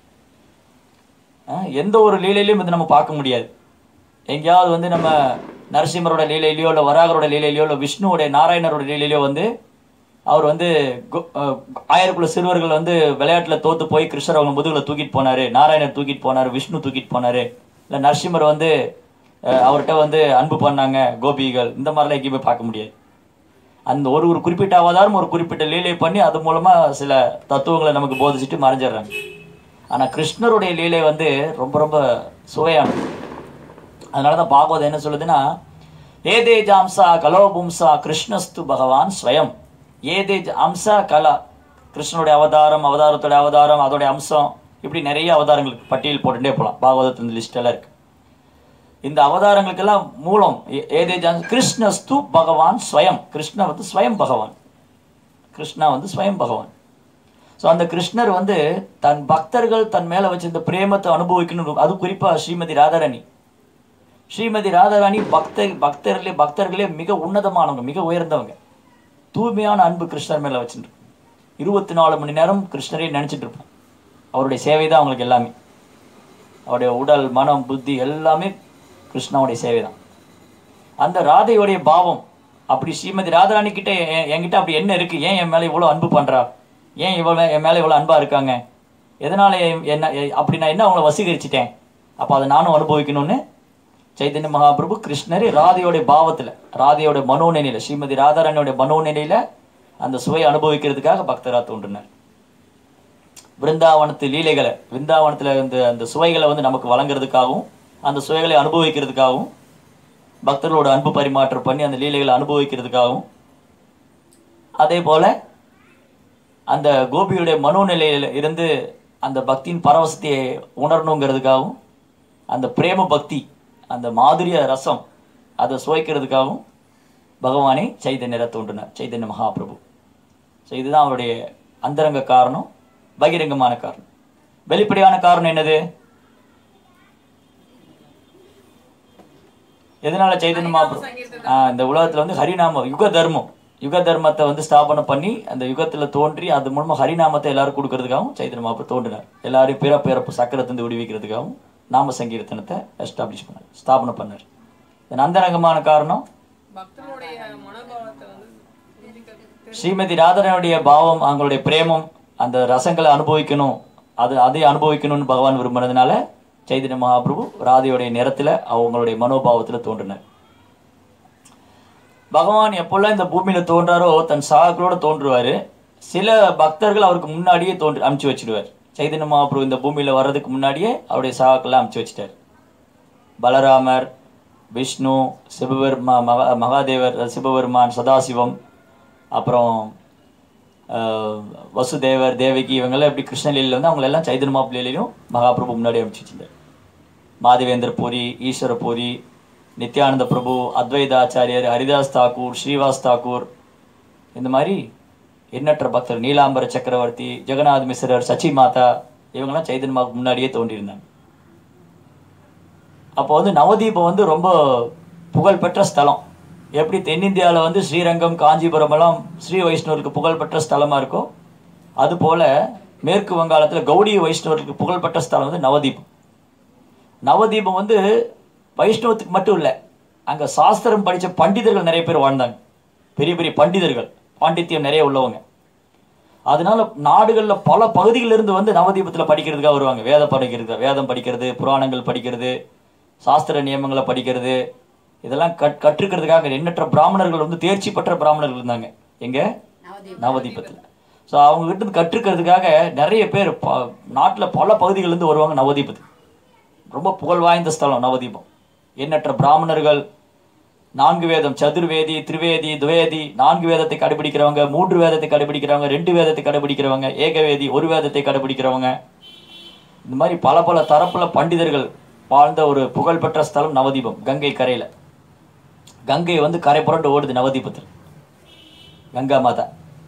அஹ் எந்த ஒரு லீலையிலையும் இது நம்ம பார்க்க முடியாது எங்கேயாவது வந்து நம்ம நரசிம்மரோட லீலையிலையோ இல்லை வராகரோட லீலையிலையோ இல்லை விஷ்ணுவோட நாராயணரோட லீலையிலையோ வந்து அவர் வந்து கு- அஹ் ஆயிரக்குள்ள சிறுவர்கள் வந்து விளையாட்டுல தோத்து போய் கிருஷ்ணர் அவங்க முதுகுல தூக்கிட்டு போனாரு நாராயணர் தூக்கிட்டு போனாரு விஷ்ணு தூக்கிட்டு போனாரு இல்லை நரசிம்மர் வந்து அஹ் அவர்கிட்ட வந்து அன்பு பண்ணாங்க கோபிகள் இந்த மாதிரிலாம் எங்கேயுமே பார்க்க முடியாது அந்த ஒரு ஒரு குறிப்பிட்ட அவதாரம் ஒரு குறிப்பிட்ட லீலை பண்ணி அது மூலமா சில தத்துவங்களை நமக்கு போதிச்சுட்டு மறைஞ்சிடுறாங்க ஆனா கிருஷ்ணருடைய லீலை வந்து ரொம்ப ரொம்ப சுவையானது அதனால தான் பாகவதம் என்ன சொல்லுதுன்னா ஏதே ஜாம்சா கலோ பும்சா கிருஷ்ணஸ்து பகவான் ஸ்வயம் ஏதே ஜ- அம்சா கலா கிருஷ்ணனுடைய அவதாரம் அவதாரத்தோட அவதாரம் அதோடைய அம்சம் இப்படி நிறைய அவதாரங்களுக்கு பட்டியல் போட்டுட்டே போகலாம் பாகவதத்தின் லிஸ்ட் எல்லாம் இருக்கு இந்த அவதாரங்களுக்கெல்லாம் மூலம் ஏ- ஏதே ஜாம் கிருஷ்ணஸ்து பகவான் ஸ்வயம் கிருஷ்ண வந்து ஸ்வயம் பகவான் கிருஷ்ணா வந்து ஸ்வயம் பகவான் ஸோ அந்த கிருஷ்ணர் வந்து தன் பக்தர்கள் தன் மேல வச்சிருந்த பிரேமத்தை அனுபவிக்கணும் அது குறிப்பா ஸ்ரீமதி ராதாராணி ஸ்ரீமதி ராதாராணி பக்தர் பக்தர்களே பக்தர்களே மிக உன்னதமானவங்க மிக உயர்ந்தவங்க தூய்மையான அன்பு கிருஷ்ணர் மேல வச்சுட்டு இருபத்தி நாலு மணி நேரம் கிருஷ்ணரே நினைச்சிட்டு இருப்போம் அவருடைய சேவை தான் அவங்களுக்கு எல்லாமே அவருடைய உடல் மனம் புத்தி எல்லாமே கிருஷ்ணாவுடைய சேவை தான் அந்த ராதையுடைய பாவம் அப்படி ஸ்ரீமதி ராதாராணி கிட்ட எ- என்கிட்ட அப்படி என்ன இருக்கு ஏன் என் மேல இவ்வளவு அன்பு பண்றா ஏன் இவ்வளவு என் மேல இவ்வளவு அன்பா இருக்காங்க எதனால என்- என்ன எ- அப்படி நான் என்ன அவங்கள வசீகரிச்சிட்டேன் அப்ப அதை நானும் அனுபவிக்கணும்னு சைதன்ய மகாபிரபு கிருஷ்ணர் ராதையோடைய பாவத்துல ராதையோட மனோநிலையில ஸ்ரீமதி ராதாராணியோட மனோநிலையில அந்த சுவையை அனுபவிக்கிறதுக்காக பக்தரா தோன்றினார் பிருந்தாவனத்து லீலைகளை பிருந்தாவனத்துல இந்த அந்த சுவைகளை வந்து நமக்கு வழங்குறதுக்காகவும் அந்த சுவைகளை அனுபவிக்கிறதுக்காகவும் பக்தர்களோட அன்பு பரிமாற்றம் பண்ணி அந்த லீலைகளை அனுபவிக்கிறதுக்காகவும் அதே போல அந்த கோபியுடைய மனோநிலையில இருந்து அந்த பக்தியின் பரவசத்தை உணரணுங்கிறதுக்காகவும் அந்த பிரேம பக்தி அந்த மாதுரிய ரசம் அதை சுவைக்கிறதுக்காகவும் பகவானை சைதன்யரை தோன்றினார் சைதன்ய மகாபிரபு ஸோ இதுதான் அவருடைய அந்தரங்க காரணம் பகிரங்கமான காரணம் வெளிப்படையான காரணம் என்னது எதனால சைதன்ய மகாபிரபு ஆ, இந்த உலகத்துல வந்து ஹரிநாமம் யுக தர்மம் யுக தர்மத்தை வந்து ஸ்தாபனம் பண்ணி அந்த யுகத்துல தோன்றி அது மூலமா ஹரிநாமத்தை எல்லாரும் கொடுக்கறதுக்காகவும் சைதன்ய மகாபிரபு தோன்றினார் எல்லாரையும் பிறப்பு பிறப்பு சக்கரத்திலிருந்து விடுவிக்கிறதுக்காகவும் நாம சங்கீர்த்தனத்தை எஸ்டாப்ளிஷ் பண்ணார் ஸ்தாபனம் பண்ணார் இதன் அந்தரங்கமான காரணம் பக்தனுடைய மனோபாவத்தை வந்து புரிஞ்சுக்கிறது ஸ்ரீமதி ராதனுடைய பாவம் அவங்களுடைய பிரேமம் அந்த ரசங்களை அனுபவிக்கணும் அது அதை அனுபவிக்கணும்னு பகவான் விரும்பினதுனால சைதன்ய மகாபிரபு ராதையுடைய நிறத்துல அவங்களுடைய மனோபாவத்துல தோன்றினார் பகவான் எப்பெல்லாம் இந்த பூமியில தோன்றாரோ தன் சாக்களோட தோன்றுவாரு சில பக்தர்கள் அவருக்கு முன்னாடியே தோன்றி அமுச்சு வச்சிடுவார் சைதன்ய மகாபிரபு இந்த பூமியில வர்றதுக்கு முன்னாடியே அவருடைய சாக்கெல்லாம் அமுச்சு வச்சிட்டார் பலராமர் விஷ்ணு சிவபெருமா மகா மகாதேவர் சிவபெருமான் சதாசிவம் அப்புறம் ஆஹ், வசுதேவர் தேவகி இவங்கெல்லாம் எப்படி கிருஷ்ணலீலையில் வந்து அவங்கள எல்லாம் சைதன்ய மாப்பிள்ளையிலையும் மகாபிரபு முன்னாடி அனுப்பிச்சு வச்சிருந்தார் மாதவேந்திர பூரி ஈஸ்வர பூரி நித்யானந்த பிரபு அத்வைதாச்சாரியர் ஹரிதாஸ் தாக்கூர் ஸ்ரீவாஸ் தாக்கூர் இந்த மாதிரி எண்ணற்ற பக்தர் நீலாம்பர சக்கரவர்த்தி ஜெகநாத் மிஸ்ரர் சச்சி மாதா இவங்கெல்லாம் சைதன்ய மாவுக்கு முன்னாடியே தோன்றியிருந்தாங்க அப்போ வந்து நவதீபம் வந்து ரொம்ப புகழ்பெற்ற ஸ்தலம் எப்படி தென்னிந்தியாவில் வந்து ஸ்ரீரங்கம் காஞ்சிபுரம் எல்லாம் ஸ்ரீ வைஷ்ணவருக்கு புகழ்பெற்ற ஸ்தலமா இருக்கோ அது போல மேற்கு வங்காளத்தில் கௌடி வைஷ்ணவருக்கு புகழ்பெற்ற ஸ்தலம் வந்து நவதீபம் நவதீபம் வந்து வைஷ்ணவத்துக்கு மட்டும் இல்லை அங்கே சாஸ்திரம் படித்த பண்டிதர்கள் நிறைய பேர் வாழ்ந்தாங்க பெரிய பெரிய பண்டிதர்கள் பாண்டித்யம் நிறைய உள்ளவங்க அதனால நாடுகளில் பல பகுதிகளில் இருந்து வந்து நவதீபத்தில் படிக்கிறதுக்காக வருவாங்க வேதம் படிக்கிறது வேதம் படிக்கிறது புராணங்கள் படிக்கிறது சாஸ்திர நியமங்களை படிக்கிறது இதெல்லாம் கற் கற்றுக்கிறதுக்காக எண்ணற்ற பிராமணர்கள் வந்து தேர்ச்சி பெற்ற பிராமணர்கள் இருந்தாங்க எங்க நவதீபத்தில் ஸோ அவங்க கிட்ட இருந்து கற்றுக்கிறதுக்காக நிறைய பேர் ப நாட்டில் பல பகுதிகள்லேருந்து வருவாங்க நவதீபத்துக்கு ரொம்ப புகழ் வாய்ந்த ஸ்தலம் நவதீபம் எண்ணற்ற பிராமணர்கள் நான்கு வேதம் சதுர்வேதி திரிவேதி துவேதி நான்கு வேதத்தை கடைபிடிக்கிறவங்க மூன்று வேதத்தை கடைபிடிக்கிறவங்க ரெண்டு வேதத்தை கடைபிடிக்கிறவங்க ஏகவேதி ஒரு வேதத்தை கடைபிடிக்கிறவங்க இந்த மாதிரி பல பல தரப்புல பண்டிதர்கள் வாழ்ந்த ஒரு புகழ்பெற்ற ஸ்தலம் நவதீபம் கங்கை கரையில கங்கை வந்து கரை புரண்டு ஓடுது நவதீபத்தில் கங்கா மாதா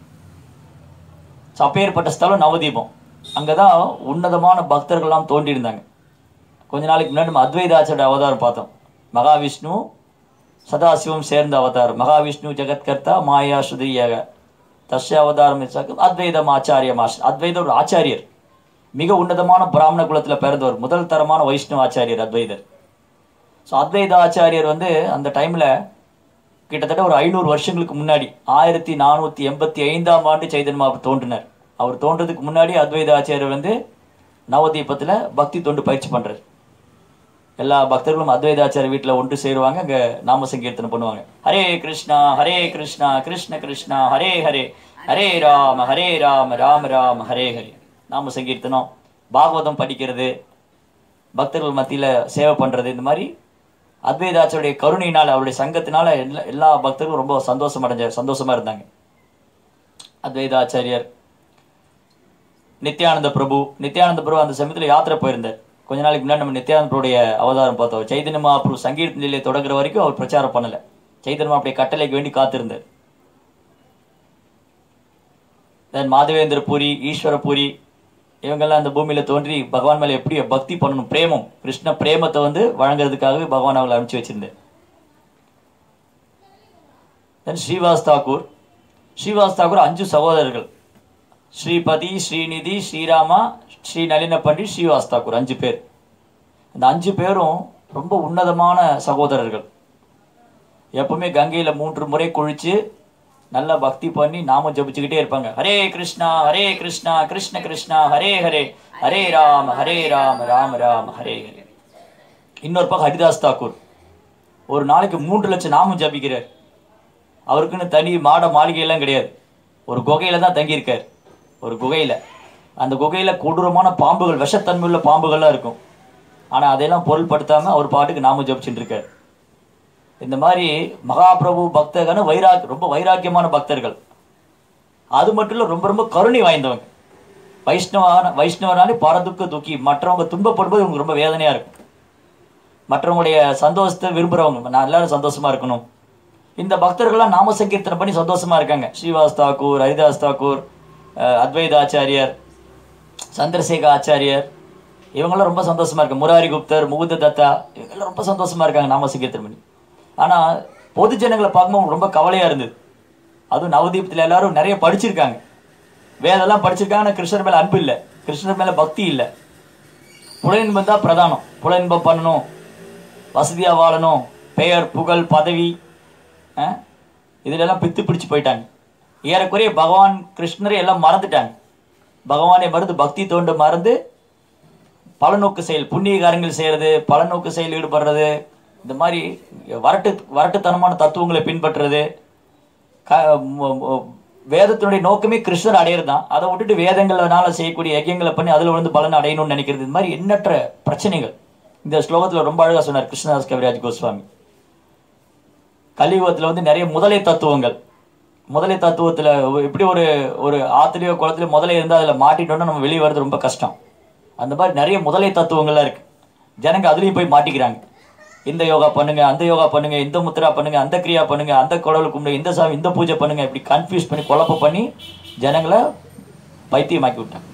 ஸோ அப்பேற்பட்ட ஸ்தலம் நவதீபம் அங்கதான் உன்னதமான பக்தர்கள்லாம் தோன்றியிருந்தாங்க கொஞ்ச நாளைக்கு முன்னாடி நம்ம அத்வைதாச்சோட அவதாரம் பார்த்தோம் மகாவிஷ்ணு சதாசிவம் சேர்ந்த அவதாரம் மகாவிஷ்ணு ஜெகத்கர்த்தா மாயா சுதியாக தஸ்ய அவதாரம் இச்சாக்கு அத்வைதம் ஆச்சாரியம் ஆஷ் அத்வைதர் ஒரு ஆச்சாரியர் மிக உன்னதமான பிராமண குலத்துல பிறந்தவர் முதல் தரமான வைஷ்ணவ ஆச்சாரியர் அத்வைதர் ஸோ அத்வைத ஆச்சாரியர் வந்து அந்த டைம்ல கிட்டத்தட்ட ஒரு ஐநூறு வருஷங்களுக்கு முன்னாடி ஆயிரத்தி நானூற்றி எண்பத்தி ஐந்தாம் ஆண்டு சைதன்ய மகாபுர் தோன்றினார் அவர் தோன்றதுக்கு முன்னாடி அத்வைத ஆச்சாரியர் வந்து நவதீபத்தில் பக்தி தொண்டு பயிற்சி பண்றார் எல்லா பக்தர்களும் அத்வைதாச்சாரிய வீட்டில் ஒன்று சேருவாங்க அங்கே நாம சங்கீர்த்தனம் பண்ணுவாங்க ஹரே கிருஷ்ணா ஹரே கிருஷ்ணா கிருஷ்ண கிருஷ்ணா ஹரே ஹரே ஹரே ராம ஹரே ராம ராம ராம ஹரே ஹரே நாம சங்கீர்த்தனம் பாகவதம் படிக்கிறது பக்தர்கள் மத்தியில் சேவை பண்ணுறது இந்த மாதிரி அத்வைதாச்சருடைய கருணையினால் அவருடைய சங்கத்தினால எல்லா எல்லா பக்தர்களும் ரொம்ப சந்தோஷம் அடைஞ்ச சந்தோஷமா இருந்தாங்க அத்வைதாச்சாரியர் நித்யானந்த பிரபு நித்யானந்த பிரபு அந்த சமயத்தில் யாத்திரை போயிருந்தார் கொஞ்ச நாளைக்கு முன்னாடி நம்ம நித்யானந்த பிரபுடைய அவதாரம் பார்த்தோம் சைதன்ய மகாபிரபு சங்கீத நிலையை தொடங்குற வரைக்கும் அவர் பிரச்சாரம் பண்ணல சைதன்ய மகாபுடைய கட்டளைக்கு வேண்டி காத்திருந்தார் தென் மாதவேந்திர பூரி ஈஸ்வர பூரி இவங்கெல்லாம் அந்த பூமியில தோன்றி பகவான் மேல எப்படி பக்தி பண்ணணும் பிரேமம் கிருஷ்ண பிரேமத்தை வந்து வழங்குறதுக்காகவே பகவான் அவங்களை அனுப்பிச்சு வச்சிருந்தார் தென் ஸ்ரீவாஸ் தாக்கூர் ஸ்ரீவாஸ் தாக்கூர் அஞ்சு சகோதரர்கள் ஸ்ரீபதி ஸ்ரீநிதி ஸ்ரீராமா ஸ்ரீ நளின பண்டிட் ஸ்ரீவாஸ் தாக்கூர் அஞ்சு பேர் இந்த அஞ்சு பேரும் ரொம்ப உன்னதமான சகோதரர்கள் எப்பவுமே கங்கையில மூன்று முறை குளிச்சு நல்லா பக்தி பண்ணி நாமம் ஜபிச்சுக்கிட்டே இருப்பாங்க ஹரே கிருஷ்ணா ஹரே கிருஷ்ணா கிருஷ்ண கிருஷ்ணா ஹரே ஹரே ஹரே ராம ஹரே ராம ராம ராம ஹரே ஹரே இன்னொரு பக்கம் ஹரிதாஸ் தாக்கூர் ஒரு நாளைக்கு மூன்று லட்சம் நாமம் ஜபிக்கிறார் அவருக்குன்னு தனி மாட மாளிகையெல்லாம் கிடையாது ஒரு குகையில தான் தங்கியிருக்கார் ஒரு குகையில அந்த குகையில கொடூரமான பாம்புகள் விஷத்தன்மை உள்ள பாம்புகள்லாம் இருக்கும் ஆனா அதையெல்லாம் பொருள்படுத்தாம அவர் பாட்டுக்கு நாம ஜபிச்சுட்டு இருக்கார் இந்த மாதிரி மகாபிரபு பக்தகன வைராக் ரொம்ப வைராக்கியமான பக்தர்கள் அது மட்டும் இல்ல ரொம்ப ரொம்ப கருணை வாய்ந்தவங்க வைஷ்ணவான வைஷ்ணவனாலே பரதுக்க துக்கி மற்றவங்க துன்பப்படும்போது இவங்களுக்கு ரொம்ப வேதனையா இருக்கும் மற்றவங்களுடைய சந்தோஷத்தை விரும்புறவங்க நான் எல்லாரும் சந்தோஷமா இருக்கணும் இந்த பக்தர்கள்லாம் நாம சங்கீர்த்தனை பண்ணி சந்தோஷமா இருக்காங்க ஸ்ரீவாஸ் தாக்கூர் ஹரிதாஸ் தாக்கூர் அஹ், அத்வைத ஆச்சாரியர் சந்திரசேகர் ஆச்சாரியர் இவங்கெல்லாம் ரொம்ப சந்தோஷமா இருக்காங்க முராரி குப்தர் முகுந்த தத்தா இவங்கெல்லாம் ரொம்ப சந்தோஷமா இருக்காங்க நாம சங்கீர்த்தனை பண்ணி ஆனா பொது ஜனங்களை பார்க்கும்போது ரொம்ப கவலையா இருந்தது அதுவும் நவதீபத்துல எல்லாரும் நிறைய படிச்சிருக்காங்க வேதெல்லாம் படிச்சிருக்காங்க ஆனா கிருஷ்ணர் மேல அன்பு இல்லை கிருஷ்ணர் மேல பக்தி இல்லை புலனின்பம் தான் பிரதானம் புலனின்பம் பண்ணணும் வசதியா வாழணும் பெயர் புகழ் பதவி அஹ், இதுலெல்லாம் பித்து பிடிச்சு போயிட்டாங்க ஏறக்குறைய பகவான் கிருஷ்ணரை எல்லாம் மறந்துட்டாங்க பகவானை மறந்து பக்தி தோண்டு மறந்து பலநோக்கு செயல் புண்ணிய காரியங்கள் செய்யறது பலநோக்கு செயல் ஈடுபடுறது இந்த மாதிரி வரட்டு வரட்டுத்தனமான தத்துவங்களை பின்பற்றுறது க ம- ம- வேதத்தினுடைய நோக்கமே கிருஷ்ணர் அடையிறது தான் அதை விட்டுட்டு வேதங்கள்னால செய்யக்கூடிய யஜ்யங்களை பண்ணி அதில் விழுந்து பலன் அடையணும்னு நினைக்கிறது இந்த மாதிரி எண்ணற்ற பிரச்சனைகள் இந்த ஸ்லோகத்தில் ரொம்ப அழகா சொன்னார் கிருஷ்ணதாஸ் கவிராஜ் கோஸ்வாமி கலியுகத்தில் வந்து நிறைய முதலை தத்துவங்கள் முதலை தத்துவத்தில் எப்படி ஒரு ஒரு ஆத்துலையோ குளத்துலையோ முதலை இருந்தால் அதில் மாட்டிட்டோம்னா நம்ம வெளியே வர்றது ரொம்ப கஷ்டம் அந்த மாதிரி நிறைய முதலை தத்துவங்கள்லாம் இருக்கு ஜனங்க அதுலேயும் போய் மாட்டிக்கிறாங்க இந்த யோகா பண்ணுங்க அந்த யோகா பண்ணுங்க இந்த முத்ரா பண்ணுங்க அந்த கிரியா பண்ணுங்க அந்த கடவுள் கும்பிடு இந்த சாமி இந்த பூஜை பண்ணுங்க இப்படி கன்ஃபியூஸ் பண்ணி குழப்பம் பண்ணி ஜனங்களை பைத்தியமாக்கி விட்டாங்க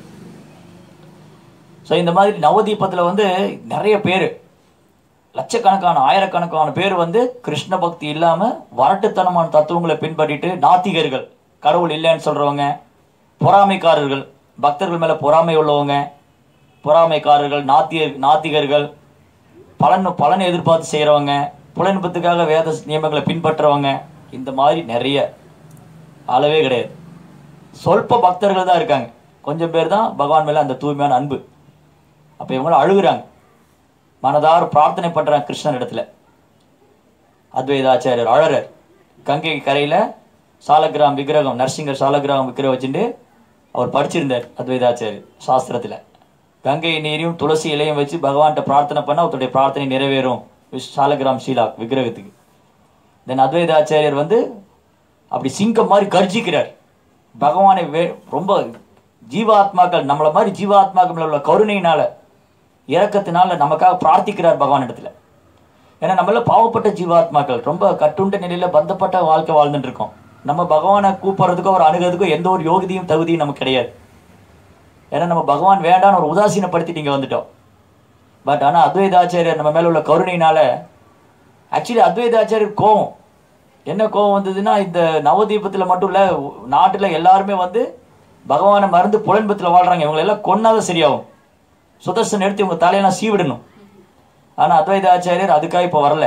ஸோ இந்த மாதிரி நவதீபத்தில் வந்து நிறைய பேர் லட்சக்கணக்கான ஆயிரக்கணக்கான பேர் வந்து கிருஷ்ண பக்தி இல்லாமல் வரட்டுத்தனமான தத்துவங்களை பின்பற்றிட்டு நாத்திகர்கள் கடவுள் இல்லைன்னு சொல்கிறவங்க பொறாமைக்காரர்கள் பக்தர்கள் மேலே பொறாமை உள்ளவங்க பொறாமைக்காரர்கள் நாத்திய நாத்திகர்கள் பலன் பலனை எதிர்பார்த்து செய்கிறவங்க புலன்பத்துக்காக வேத நியமங்களை பின்பற்றுறவங்க இந்த மாதிரி நிறைய அளவே கிடையாது சொல்ப பக்தர்கள் தான் இருக்காங்க கொஞ்சம் பேர் தான் பகவான் மேலே அந்த தூய்மையான அன்பு அப்போ இவங்களும் அழுகுறாங்க மனதார பிரார்த்தனை பண்றாங்க கிருஷ்ணன் இடத்துல அத்வைதாச்சாரியர் அழறர் கங்கை கரையில சாலக்கிராம் விக்கிரகம் நரசிங்கர் சாலக்கிராம் விக்கிரகம் வச்சுட்டு அவர் படிச்சிருந்தார் அத்வைதாச்சாரி சாஸ்திரத்தில் கங்கை நீரையும் துளசி இலையும் வச்சு பகவான்கிட்ட பிரார்த்தனை பண்ண அவருடைய பிரார்த்தனை நிறைவேறும் விஷ் சாலகிராம் ஷீலா விக்கிரகத்துக்கு தென் அத்வைதாச்சாரியர் வந்து அப்படி சிங்கம் மாதிரி கர்ஜிக்கிறார் பகவானை வே ரொம்ப ஜீவாத்மாக்கள் நம்மளை மாதிரி ஜீவாத்மாக்கள் மேல உள்ள கருணையினால இரக்கத்தினால நமக்காக பிரார்த்திக்கிறார் பகவான் இடத்துல ஏன்னா நம்மள பாவப்பட்ட ஜீவாத்மாக்கள் ரொம்ப கட்டுண்ட நிலையில பந்தப்பட்ட வாழ்க்கை வாழ்ந்துட்டு இருக்கோம் நம்ம பகவானை கூப்பிடுறதுக்கோ ஒரு அணுகிறதுக்கோ எந்த ஒரு யோகிதையும் தகுதியும் நமக்கு கிடையாது ஏன்னா நம்ம பகவான் வேண்டான்னு ஒரு உதாசீனப்படுத்திட்டு இங்க வந்துட்டோம் பட் ஆனா அத்வைதாச்சாரியர் நம்ம மேல உள்ள கருணையினால ஆக்சுவலி அத்வைதாச்சாரியர் கோவம் என்ன கோவம் வந்ததுன்னா இந்த நவதீபத்துல மட்டும் இல்ல நாட்டுல எல்லாருமே வந்து பகவானை மறந்து புலன்பத்துல வாழ்றாங்க இவங்களை எல்லாம் கொன்னாதான் சரியாகும் சுதர்சன் எடுத்து இவங்க தலையெல்லாம் சீவிடணும் ஆனா அத்வைதாச்சாரியர் அதுக்காக இப்போ வரல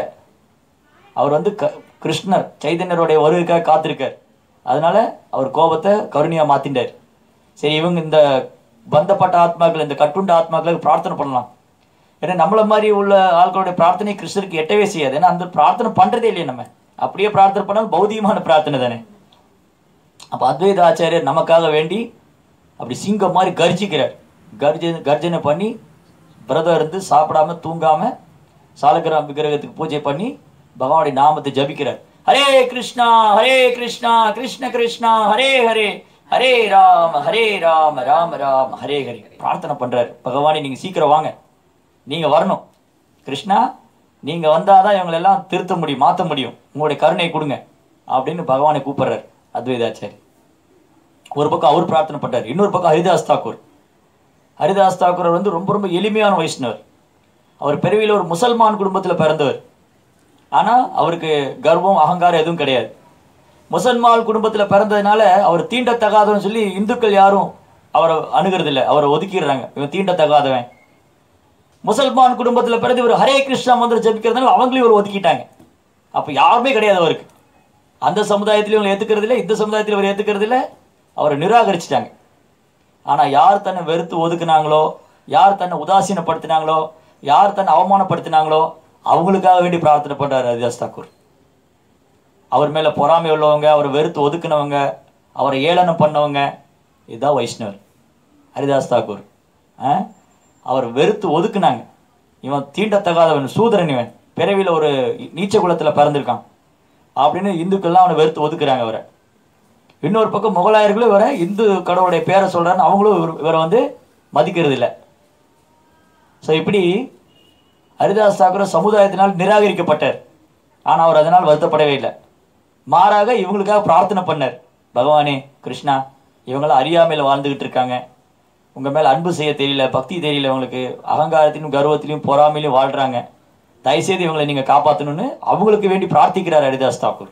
அவர் வந்து க கிருஷ்ணர் சைதன்யருடைய வருகைக்காக காத்திருக்கார் அதனால அவர் கோபத்தை கருணையா மாத்திட்டார் சரி இவங்க இந்த பந்தப்பட்ட ஆத்மாக்கள் இந்த கட்டுண்ட ஆத்மாக்களுக்கு பிரார்த்தனை பண்ணலாம் ஏன்னா நம்மள மாதிரி உள்ள ஆட்களுடைய பிரார்த்தனை கிருஷ்ணருக்கு எட்டவே செய்யாது ஏன்னா அந்த பிரார்த்தனை பண்றதே இல்லையே நம்ம அப்படியே பிரார்த்தனை பண்ணாலும் பௌதிகமான பிரார்த்தனை தானே அப்ப அத்வைத ஆச்சாரியர் நமக்காக வேண்டி அப்படி சிங்கம் மாதிரி கர்ஜிக்கிறார் கர்ஜ கர்ஜனை பண்ணி விரதம் இருந்து சாப்பிடாம தூங்காம சாலகிராம் விக்கிரகத்துக்கு பூஜை பண்ணி பகவானுடைய நாமத்தை ஜபிக்கிறார் ஹரே கிருஷ்ணா ஹரே கிருஷ்ணா கிருஷ்ண கிருஷ்ணா ஹரே ஹரே ஹரே ராம ஹரே ராம ராம ராம ஹரே ஹரே பிரார்த்தனை பண்றாரு பகவானே நீங்க சீக்கிரம் வாங்க நீங்க வரணும் கிருஷ்ணா நீங்க வந்தாதான் இவங்களை எல்லாம் திருத்த முடியும் மாத்த முடியும் உங்களுடைய கருணை கொடுங்க அப்படின்னு பகவானை கூப்பிடுறாரு அத்வைதாச்சாரி ஒரு பக்கம் அவர் பிரார்த்தனை பண்றாரு இன்னொரு பக்கம் ஹரிதாஸ் தாக்கூர் ஹரிதாஸ் தாக்கூர் வந்து ரொம்ப ரொம்ப எளிமையான வைஷ்ணவர் அவர் பிறவியில் ஒரு முசல்மான் குடும்பத்தில் பிறந்தவர் ஆனா அவருக்கு கர்வம் அகங்காரம் எதுவும் கிடையாது முசல்மான் குடும்பத்தில் பிறந்ததுனால அவர் தீண்டத்தகாதவன் சொல்லி இந்துக்கள் யாரும் அவரை அணுகிறது அவரை ஒதுக்கிடுறாங்க இவன் தீண்டத்தகாதவன் முசல்மான் குடும்பத்தில் பிறந்து இவர் ஹரே கிருஷ்ணா மந்திரம் ஜபிக்கிறதுனால அவங்களையும் இவர் ஒதுக்கிட்டாங்க அப்போ யாருமே கிடையாது அவருக்கு அந்த சமுதாயத்திலையும் இவங்களை ஏத்துக்கிறது இல்லை இந்த சமுதாயத்தில் இவர் ஏத்துக்கிறது இல்லை அவரை நிராகரிச்சிட்டாங்க ஆனா யார் தன்னை வெறுத்து ஒதுக்குனாங்களோ யார் தன்னை உதாசீனப்படுத்தினாங்களோ யார் தன்னை அவமானப்படுத்தினாங்களோ அவங்களுக்காக வேண்டி பிரார்த்தனை பண்றாரு ஹரிதாஸ் தாக்கூர் அவர் மேல பொறாமை உள்ளவங்க அவரை வெறுத்து ஒதுக்குனவங்க அவரை ஏளனம் பண்ணவங்க இதுதான் வைஷ்ணவர் ஹரிதாஸ் தாக்கூர் ஆ? அவர் வெறுத்து ஒதுக்குனாங்க இவன் தீண்டத்தகாதவன் சூதரன் இவன் பிறவியில் ஒரு நீச்ச குலத்துல பிறந்திருக்கான் அப்படின்னு இந்துக்கள்லாம் அவனை வெறுத்து ஒதுக்குறாங்க அவரை இன்னொரு பக்கம் முகலாயர்களும் இவரை இந்து கடவுளுடைய பேரை சொல்றான்னு அவங்களும் இவர்- இவரை வந்து மதிக்கிறது இல்லை ஸோ இப்படி ஹரிதாஸ் தாக்கூர் சமுதாயத்தினால் நிராகரிக்கப்பட்டார் ஆனால் அவர் அதனால் வருத்தப்படவே இல்லை மாறாக இவங்களுக்காக பிரார்த்தனை பண்ணார் பகவானே கிருஷ்ணா இவங்களாம் அறியாமையில் வாழ்ந்துகிட்டு இருக்காங்க உங்க மேல அன்பு செய்ய தெரியல பக்தி தெரியல இவங்களுக்கு அகங்காரத்திலும் கர்வத்திலும் பொறாமையிலும் வாழ்றாங்க தயவுசெய்து இவங்களை நீங்க காப்பாத்தணும்னு அவங்களுக்கு வேண்டி பிரார்த்திக்கிறார் ஹரிதாஸ் தாக்கூர்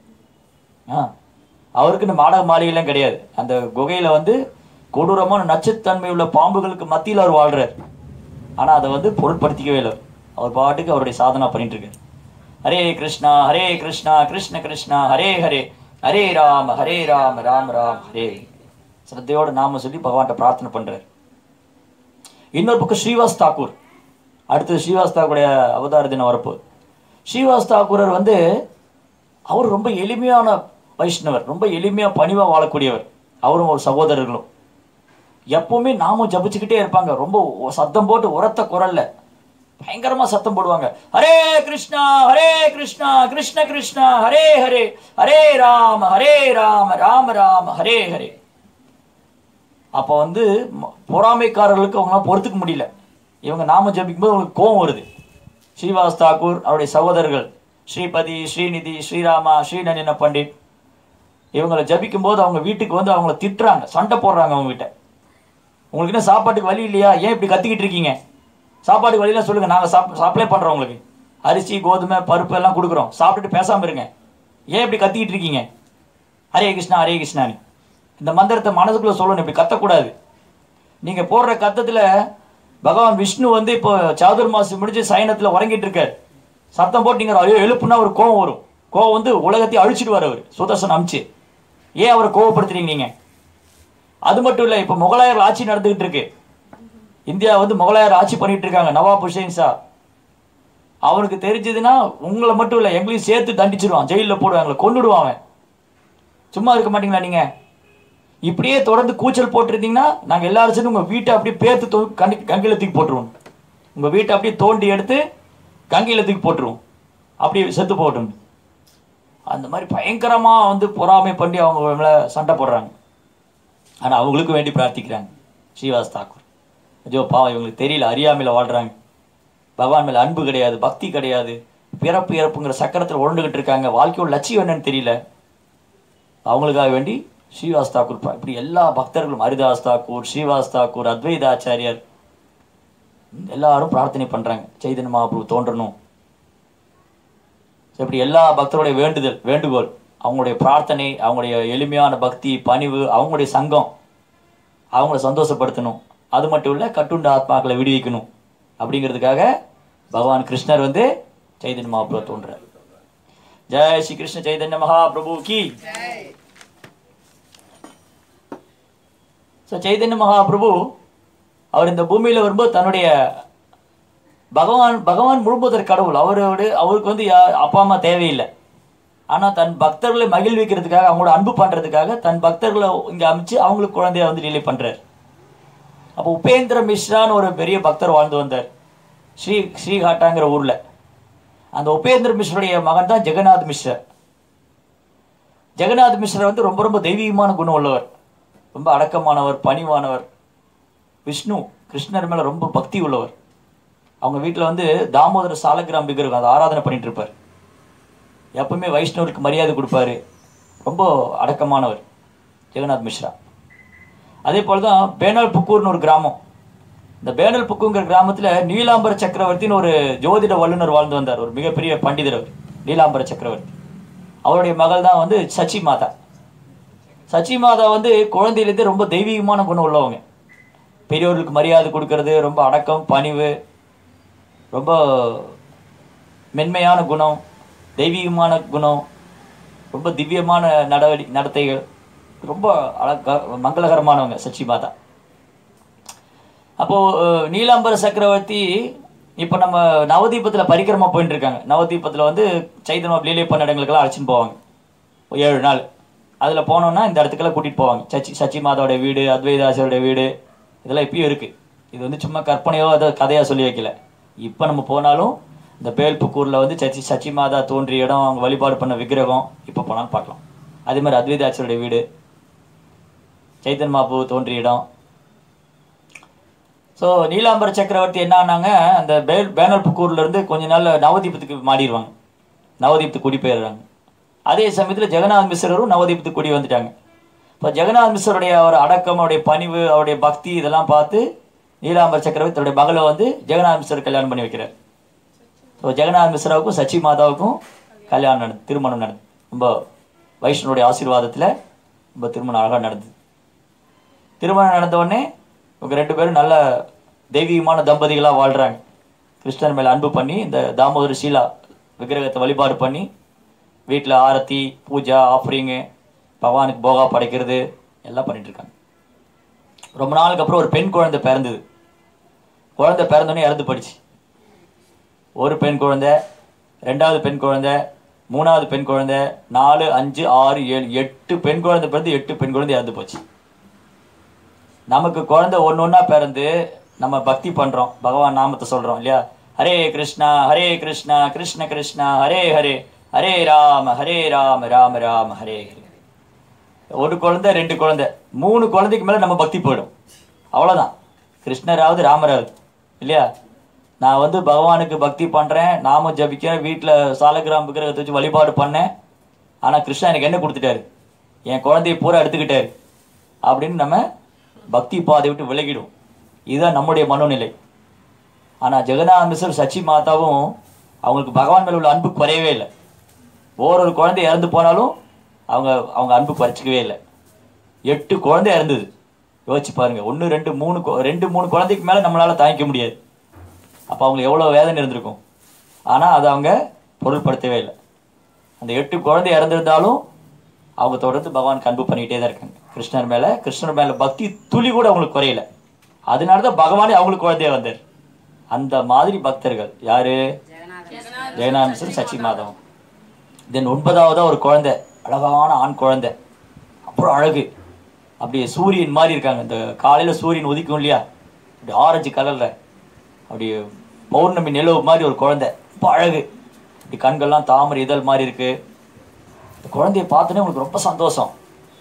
ஆ அவருக்கு இந்த மாடக மாளிகைலாம் கிடையாது அந்த குகையில வந்து கொடூரமான நச்சுத்தன்மை உள்ள பாம்புகளுக்கு மத்தியில் அவர் வாழ்றார் ஆனா அதை வந்து பொருட்படுத்திக்கவே இல்லை அவர் பாட்டுக்கு அவருடைய சாதனா பண்ணிட்டு இருக்காரு ஹரே கிருஷ்ணா ஹரே கிருஷ்ணா கிருஷ்ண கிருஷ்ணா ஹரே ஹரே ஹரே ராம ஹரே ராம ராம ராம் ஹரே சிரத்தையோட நாம சொல்லி பகவான்கிட்ட பிரார்த்தனை பண்றாரு இன்னொரு பக்கம் ஸ்ரீவாஸ் தாக்கூர் அடுத்தது ஸ்ரீவாஸ் தாக்கூருடைய அவதார தினம் வரப்போகுது ஸ்ரீவாஸ் தாக்கூரர் வந்து அவர் ரொம்ப எளிமையான வைஷ்ணவர் ரொம்ப எளிமையா பணிவா வாழக்கூடியவர் அவரும் ஒரு சகோதரர்களும் எப்பவுமே நாமும் ஜபிச்சுக்கிட்டே இருப்பாங்க ரொம்ப ஒ- சத்தம் போட்டு உரத்த குரல்ல பயங்கரமா சத்தம் போடுவாங்க ஹரே கிருஷ்ணா ஹரே கிருஷ்ணா கிருஷ்ண கிருஷ்ணா ஹரே ஹரே ஹரே ராம ஹரே ராம ராம ராம ஹரே ஹரே அப்போ வந்து ம- பொறாமைக்காரர்களுக்கு அவங்களாம் பொறுத்துக்க முடியல இவங்க நாம ஜபிக்கும்போது அவங்களுக்கு கோபம் வருது ஸ்ரீவாஸ் தாக்கூர் அவருடைய சகோதரர்கள் ஸ்ரீபதி ஸ்ரீநிதி ஸ்ரீராமா ஸ்ரீநந்தின பண்டிட் இவங்களை ஜபிக்கும் போது அவங்க வீட்டுக்கு வந்து அவங்கள திட்டுறாங்க சண்டை போடுறாங்க அவங்க கிட்ட உங்களுக்கு என்ன சாப்பாட்டுக்கு வழி இல்லையா ஏன் இப்படி கத்திக்கிட்டு இருக்கீங்க சாப்பாட்டுக்கு வழியெல்லாம் சொல்லுங்க நாங்கள் சாப் சப்ளை பண்றோம் உங்களுக்கு அரிசி கோதுமை பருப்பு எல்லாம் கொடுக்குறோம் சாப்பிட்டுட்டு பேசாம இருங்க ஏன் இப்படி கத்திக்கிட்டு இருக்கீங்க ஹரே கிருஷ்ணா ஹரே கிருஷ்ணான்னு இந்த மந்திரத்தை மனதுக்குள்ள சொல்லணும் இப்படி கத்தக்கூடாது நீங்க போடுற கத்தத்துல பகவான் விஷ்ணு வந்து இப்போ சாதுர்மாசி முடிஞ்சு சயனத்துல உறங்கிட்டு இருக்காரு சத்தம் போட்டு நீங்க ஐயோ எழுப்புனா ஒரு கோவம் வரும் கோவம் வந்து உலகத்தையும் அழிச்சிடுவார் அவர் சுதர்சன் அமிச்சு ஏன் அவரை கோவப்படுத்துறீங்க நீங்க அது மட்டும் இல்லை இப்போ முகலாயர் ஆட்சி நடந்துகிட்டு இருக்கு இந்தியா வந்து முகலாயர் ஆட்சி பண்ணிட்டு இருக்காங்க நவாப் ஹுசேன் ஷா அவனுக்கு தெரிஞ்சதுன்னா உங்களை மட்டும் இல்லை எங்களையும் சேர்த்து தண்டிச்சிருவான் ஜெயிலில் போடுவாங்க கொண்டுடுவான் அவன் சும்மா இருக்க மாட்டீங்களா நீங்க இப்படியே தொடர்ந்து கூச்சல் போட்டிருந்தீங்கன்னா நாங்கள் எல்லாரும் சேர்ந்து உங்கள் வீட்டை அப்படியே பேர்த்து தோ கண் கங்கையில் தூக்கி போட்டுருவோம் உங்கள் வீட்டை அப்படியே தோண்டி எடுத்து கங்கையில் தூக்கி போட்டுருவோம் அப்படியே செத்து போகட்டும் அந்த மாதிரி பயங்கரமாக வந்து பொறாமை பண்ணி அவங்க மேலே சண்டை போடுறாங்க ஆனால் அவங்களுக்கு வேண்டி பிரார்த்திக்கிறாங்க ஸ்ரீவாஸ் தாக்கூர் ஐயோ பாவம் இவங்களுக்கு தெரியல அறியாமையில் வாழ்கிறாங்க பகவான் மேலே அன்பு கிடையாது பக்தி கிடையாது பிறப்பு இறப்புங்கிற சக்கரத்தில் உருண்டுகிட்டு இருக்காங்க வாழ்க்கையோட லட்சியம் என்னன்னு தெரியல அவங்களுக்காக வேண்டி ஸ்ரீவாஸ் தாக்கூர் ப- இப்படி எல்லா பக்தர்களும் ஹரிதாஸ் தாக்கூர் ஸ்ரீவாஸ் தாக்கூர் அத்வைதாச்சாரியர் எல்லாரும் பிரார்த்தனை பண்றாங்க சைதன்ய மகாபிரபு தோன்றணும் So, இப்படி எல்லா பக்தருடைய வேண்டுதல் வேண்டுகோள் அவங்களுடைய பிரார்த்தனை அவங்களுடைய எளிமையான பக்தி பணிவு அவங்களுடைய சங்கம் அவங்கள சந்தோஷப்படுத்தணும் அது மட்டும் இல்லை கட்டுண்ட ஆத்மாக்களை விடுவிக்கணும் அப்படிங்கிறதுக்காக பகவான் கிருஷ்ணர் வந்து சைதன்ய மகாபிரபு தோன்றார் ஜெய் ஸ்ரீ கிருஷ்ண சைதன்ய மகாபிரபு கி ஸோ சைதன்ய மகாபிரபு அவர் இந்த பூமியில் வரும்போது தன்னுடைய பகவான் பகவான் முழுமுதற் கடவுள் அவரோட அவருக்கு வந்து யா- அப்பா அம்மா தேவையில்லை ஆனால் தன் பக்தர்களை மகிழ்விக்கிறதுக்காக அவங்களோட அன்பு பண்ணுறதுக்காக தன் பக்தர்களை இங்கே அமைச்சு அவங்களுக்கு குழந்தைய வந்து நிலை பண்ணுறார் அப்போ உபேந்திர மிஸ்ரான்னு ஒரு பெரிய பக்தர் வாழ்ந்து வந்தார் ஸ்ரீ ஸ்ரீஹாட்டாங்கிற ஊரில் அந்த உபேந்திர மிஸ்ருடைய மகன் தான் ஜெகநாத் மிஸ்ரா ஜெகநாத் மிஸ்ரா வந்து ரொம்ப ரொம்ப தெய்வீகமான குணம் உள்ளவர் ரொம்ப அடக்கமானவர் பணிவானவர் விஷ்ணு கிருஷ்ணர் மேலே ரொம்ப பக்தி உள்ளவர் அவங்க வீட்டில் வந்து தாமோதர சாலக்கிராம் விக்கிரகம் அதை ஆராதனை பண்ணிட்டு இருப்பார் எப்பவுமே வைஷ்ணவருக்கு மரியாதை கொடுப்பாரு ரொம்ப அடக்கமானவர் ஜெகநாத் மிஸ்ரா அதே போல தான் பேனல் புக்கூர்னு ஒரு கிராமம் இந்த பேனல் புக்குங்கிற கிராமத்தில் நீலாம்பர சக்கரவர்த்தின்னு ஒரு ஜோதிட வல்லுனர் வாழ்ந்து வந்தார் ஒரு மிகப்பெரிய பண்டிதர் அவர் நீலாம்பர சக்கரவர்த்தி அவருடைய மகள் தான் வந்து சச்சி மாதா சச்சி மாதா வந்து குழந்தையிலேருந்தே ரொம்ப தெய்வீகமான குணம் உள்ளவங்க பெரியவர்களுக்கு மரியாதை கொடுக்கறது ரொம்ப அடக்கம் பணிவு ரொம்ப மென்மையான குணம் தெய்வீகமான குணம் ரொம்ப திவ்யமான நடவடி நடத்தைகள் ரொம்ப அழகா மங்களகரமானவங்க சச்சி மாதா அப்போது நீலாம்பர சக்கரவர்த்தி இப்போ நம்ம நவதீபத்தில் பரிக்கிரமா போயிட்டு இருக்காங்க நவதீபத்தில் வந்து சைதன்யா லீலை பண்ண இடங்களுக்கெல்லாம் அழைச்சின்னு போவாங்க ஒரு ஏழு நாள் அதில் போனோம்னா இந்த இடத்துக்கெல்லாம் கூட்டிகிட்டு போவாங்க சச்சி சச்சி மாதாவோட வீடு அத்வைதாசருடைய வீடு இதெல்லாம் இப்பயும் இருக்குது இது வந்து சும்மா கற்பனையோ அதை கதையாக சொல்லி வைக்கல இப்போ நம்ம போனாலும் இந்த பேல்புக்கூரில் வந்து சச்சி சச்சி மாதா தோன்றிய இடம் அவங்க வழிபாடு பண்ண விக்கிரகம் இப்போ போனாலும் பார்க்கலாம் அதே மாதிரி அத்வைதாசருடைய வீடு சைத்தன் மாபு தோன்றிய இடம் ஸோ நீலாம்பர சக்கரவர்த்தி என்ன ஆனாங்க அந்த பேல் பேனர் புக்கூர்ல இருந்து கொஞ்ச நாள் நவதீபத்துக்கு மாறிடுவாங்க நவதீபத்துக்கு குடி போயிடுறாங்க அதே சமயத்தில் ஜெகநாத் மிஸ்ரரும் நவதீபத்துக்கு குடி வந்துட்டாங்க இப்போ ஜெகநாத் மிஸ்ருடைய அவர் அடக்கம் அவருடைய பணிவு அவருடைய பக்தி இதெல்லாம் பார்த்து நீலாம்பர சக்கரவர்த்தி தன்னுடைய மகளை வந்து ஜெகநாத் மிஸ்ரர் கல்யாணம் பண்ணி வைக்கிறார் ஸோ ஜெகநாத் மிஸ்ராவுக்கும் சச்சி மாதாவுக்கும் கல்யாணம் நடந்து திருமணம் நடந்து ரொம்ப வைஷ்ணனுடைய ஆசீர்வாதத்தில் ரொம்ப திருமணம் அழகாக நடந்தது திருமணம் நடந்த உடனே இவங்க ரெண்டு பேரும் நல்ல தெய்வீகமான தம்பதிகளாக வாழ்கிறாங்க கிருஷ்ணன் மேலே அன்பு பண்ணி இந்த தாமோதர சீலா விக்கிரகத்தை வழிபாடு பண்ணி வீட்டில் ஆரத்தி பூஜா ஆஃபரிங்கு பகவானுக்கு போகா படைக்கிறது எல்லாம் பண்ணிட்டு இருக்காங்க ரொம்ப நாளுக்கு அப்புறம் ஒரு பெண் குழந்தை பிறந்தது குழந்தை பிறந்தோடனே இறந்து போயிடுச்சு ஒரு பெண் குழந்தை ரெண்டாவது பெண் குழந்தை மூணாவது பெண் குழந்தை நாலு அஞ்சு ஆறு ஏழு எட்டு பெண் குழந்தை பிறந்து எட்டு பெண் குழந்தை இறந்து போச்சு நமக்கு குழந்தை ஒன்று ஒன்றா பிறந்து நம்ம பக்தி பண்ணுறோம் பகவான் நாமத்தை சொல்கிறோம் இல்லையா ஹரே கிருஷ்ணா ஹரே கிருஷ்ணா கிருஷ்ண கிருஷ்ணா ஹரே ஹரே ஹரே ராம ஹரே ராம ராம ராம ஹரே ஹரே ஒரு குழந்தை ரெண்டு குழந்தை மூணு குழந்தைக்கு மேலே நம்ம பக்தி போயிடும் அவ்வளோதான் கிருஷ்ணராவது ராமராவது இல்லையா நான் வந்து பகவானுக்கு பக்தி பண்ணுறேன் நாம ஜபிக்கிறேன் வீட்டில் சாலகிராம் விக்கிரகத்தை வச்சு வழிபாடு பண்ணேன் ஆனால் கிருஷ்ணா எனக்கு என்ன கொடுத்துட்டாரு என் குழந்தைய பூரா எடுத்துக்கிட்டாரு அப்படின்னு நம்ம பக்தி பாதை விட்டு விலகிடும் இதுதான் நம்முடைய மனோநிலை ஆனால் ஜெகநாத் மிஸ்ர் சச்சி மாதாவும் அவங்களுக்கு பகவான் மேல உள்ள அன்பு குறையவே இல்லை ஒவ்வொரு குழந்தை இறந்து போனாலும் அவங்க அவங்க அன்பு குறைச்சிக்கவே இல்லை எட்டு குழந்தை இறந்தது யோசிச்சு பாருங்க ஒன்று ரெண்டு மூணு கு- ரெண்டு மூணு குழந்தைக்கு மேலே நம்மளால தாங்கிக்க முடியாது அப்போ அவங்களுக்கு எவ்வளோ வேதனை இருந்திருக்கும் ஆனால் அதை அவங்க பொருள்படுத்தவே இல்லை அந்த எட்டு குழந்தை இறந்திருந்தாலும் அவங்க தொடர்ந்து பகவானுக்கு அன்பு பண்ணிக்கிட்டே தான் இருக்காங்க கிருஷ்ணர் மேலே கிருஷ்ணர் மேலே பக்தி துளி கூட அவங்களுக்கு குறையல அதனால தான் பகவானே அவங்களுக்கு குழந்தைய வந்தார் அந்த மாதிரி பக்தர்கள் யாரு ஜெயநாதன் சச்சி மாதவன் தென் ஒன்பதாவதா ஒரு குழந்தை அழகான ஆண் குழந்தை அப்புறம் அழகு அப்படியே சூரியன் மாதிரி இருக்காங்க இந்த காலையில் சூரியன் உதிக்கும் இல்லையா அப்படி ஆரஞ்சு கலரில் அப்படியே பௌர்ணமி நிலவு மாதிரி ஒரு குழந்தை ரொம்ப அழகு இப்படி கண்கள்லாம் தாமரை இதழ் மாதிரி இருக்கு இந்த குழந்தைய பார்த்தோன்னே உங்களுக்கு ரொம்ப சந்தோஷம்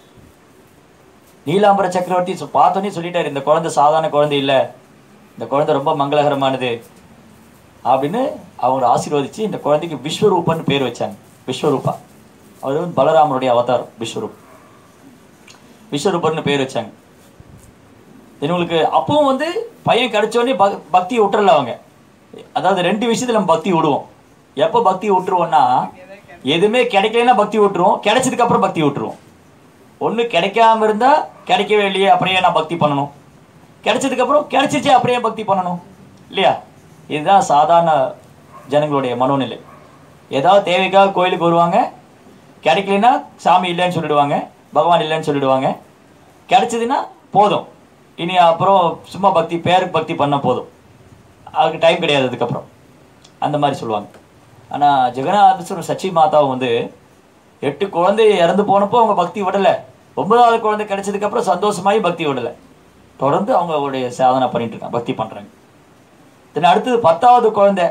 நீலாம்பர சக்கரவர்த்தி சொ- பார்த்தோன்னே சொல்லிட்டாரு இந்த குழந்தை சாதாரண குழந்தை இல்லை இந்த குழந்தை ரொம்ப மங்களகரமானது அப்படின்னு அவங்க ஆசீர்வதிச்சு இந்த குழந்தைக்கு விஸ்வரூபன்னு பேர் வச்சாங்க விஸ்வரூபா அவர் வந்து பலராமருடைய அவதாரம் விஸ்வரூப் விஸ்வரூபர்னு பேர் வச்சாங்க இவங்களுக்கு அப்பவும் வந்து பையன் கிடைச்சோடனே பக் பக்தியை விட்டுறல அவங்க அதாவது ரெண்டு விஷயத்துல நம்ம பக்தி விடுவோம் எப்போ பக்தி விட்டுருவோம்னா எதுவுமே கிடைக்கலன்னா பக்தி விட்டுருவோம் கிடைச்சதுக்கு அப்புறம் பக்தி விட்டுருவோம் ஒண்ணு கிடைக்காம இருந்தா கிடைக்கவே இல்லையே அப்படியே நான் பக்தி பண்ணணும் கிடைச்சதுக்கு அப்புறம் கிடைச்சிருச்சே அப்படியே பக்தி பண்ணணும் இல்லையா இதுதான் சாதாரண ஜனங்களுடைய மனோநிலை ஏதாவது தேவைக்காக கோயிலுக்கு வருவாங்க கிடைக்கலனா சாமி இல்லைன்னு சொல்லிடுவாங்க பகவான் இல்லைன்னு சொல்லிடுவாங்க கிடைச்சதுன்னா போதும் இனி அப்புறம் சும்மா பக்தி பேருக்கு பக்தி பண்ண போதும் அதுக்கு டைம் கிடையாது அதுக்கப்புறம் அந்த மாதிரி சொல்லுவாங்க ஆனால் ஜெகநாதேஸ்வரர் சச்சி மாதாவும் வந்து எட்டு குழந்தை இறந்து போனப்போ அவங்க பக்தி விடலை ஒன்பதாவது குழந்தை கிடைச்சதுக்கு அப்புறம் சந்தோஷமாயி பக்தி விடலை தொடர்ந்து அவங்களுடைய சாதனை பண்ணிட்டு இருக்காங்க பக்தி பண்றாங்க தென் அடுத்தது பத்தாவது குழந்தை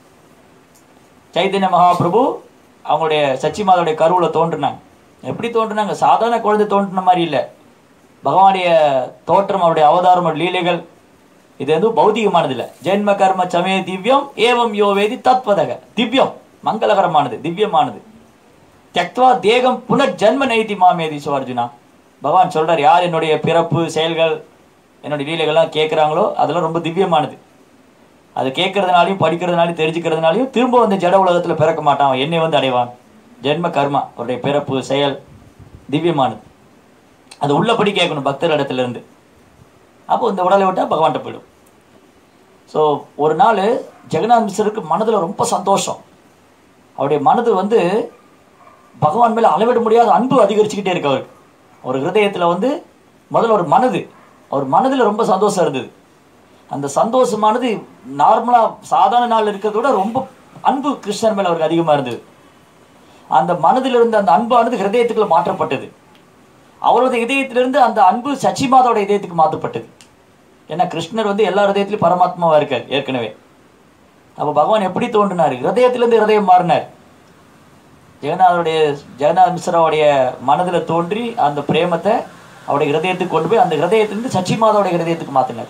சைதன்ய மகாபிரபு அவங்களுடைய சச்சி மாதாவுடைய கருவுல தோன்றுனாங்க எப்படி தோன்றுனாங்க சாதாரண குழந்தை தோன்றின மாதிரி இல்லை பகவானுடைய தோற்றம் அவருடைய அவதாரம் அவருடைய லீலைகள் இது வந்து பௌதிகமானது இல்லை ஜென்ம கர்ம சமய திவ்யம் ஏவம் யோவேதி தத்வதக திவ்யம் மங்களகரமானது திவ்யமானது தியக்துவா தேகம் புனர் ஜென்ம நைதி மாமேதி சோ அர்ஜுனா பகவான் சொல்றார் யார் என்னுடைய பிறப்பு செயல்கள் என்னுடைய லீலைகள்லாம் கேட்குறாங்களோ அதெல்லாம் ரொம்ப திவ்யமானது அது கேட்கறதுனாலையும் படிக்கிறதுனாலையும் தெரிஞ்சுக்கிறதுனாலையும் திரும்ப வந்து ஜட உலகத்தில் பிறக்க மாட்டான் அவன் என்னை வந்து அடைவான் ஜென்ம கர்மா அவருடைய பிறப்பு செயல் திவ்யமானது அது உள்ளபடி கேட்கணும் பக்தர் இடத்துல இருந்து அப்போ இந்த உடலை விட்டால் பகவான்கிட்ட போயிடும் ஸோ ஒரு நாள் ஜெகநாத் மிஸ்ருக்கு மனதில் ரொம்ப சந்தோஷம் அவருடைய மனது வந்து பகவான் மேலே அளவிட முடியாத அன்பு அதிகரிச்சுக்கிட்டே இருக்கு அவருக்கு அவர் ஹிருதயத்தில் வந்து முதல்ல ஒரு மனது அவர் மனதில் ரொம்ப சந்தோஷம் இருந்தது அந்த சந்தோஷமானது நார்மலாக சாதாரண நாள் இருக்கிறத விட ரொம்ப அன்பு கிருஷ்ணர் மேலே அவருக்கு அதிகமாக இருந்தது அந்த மனதில் இருந்த அந்த அன்பானது ஹிருதயத்துக்குள்ள மாற்றப்பட்டது அவரது இதயத்திலிருந்து அந்த அன்பு சச்சிமாதோட இதயத்துக்கு மாற்றப்பட்டது ஏன்னா கிருஷ்ணர் வந்து எல்லா ஹிருதயத்திலும் பரமாத்மாவா இருக்கார் ஏற்கனவே அப்போ பகவான் எப்படி தோன்றினார் ஹிருதயத்திலிருந்து ஹிருதயம் மாறினார் ஜெகநாதருடைய ஜெகநாத் மிஸ்ராவுடைய மனதில் தோன்றி அந்த பிரேமத்தை அவருடைய ஹிருதயத்துக்கு கொண்டு போய் அந்த ஹிருதயத்திலிருந்து சச்சி மாதாவுடைய ஹிருதயத்துக்கு மாற்றினார்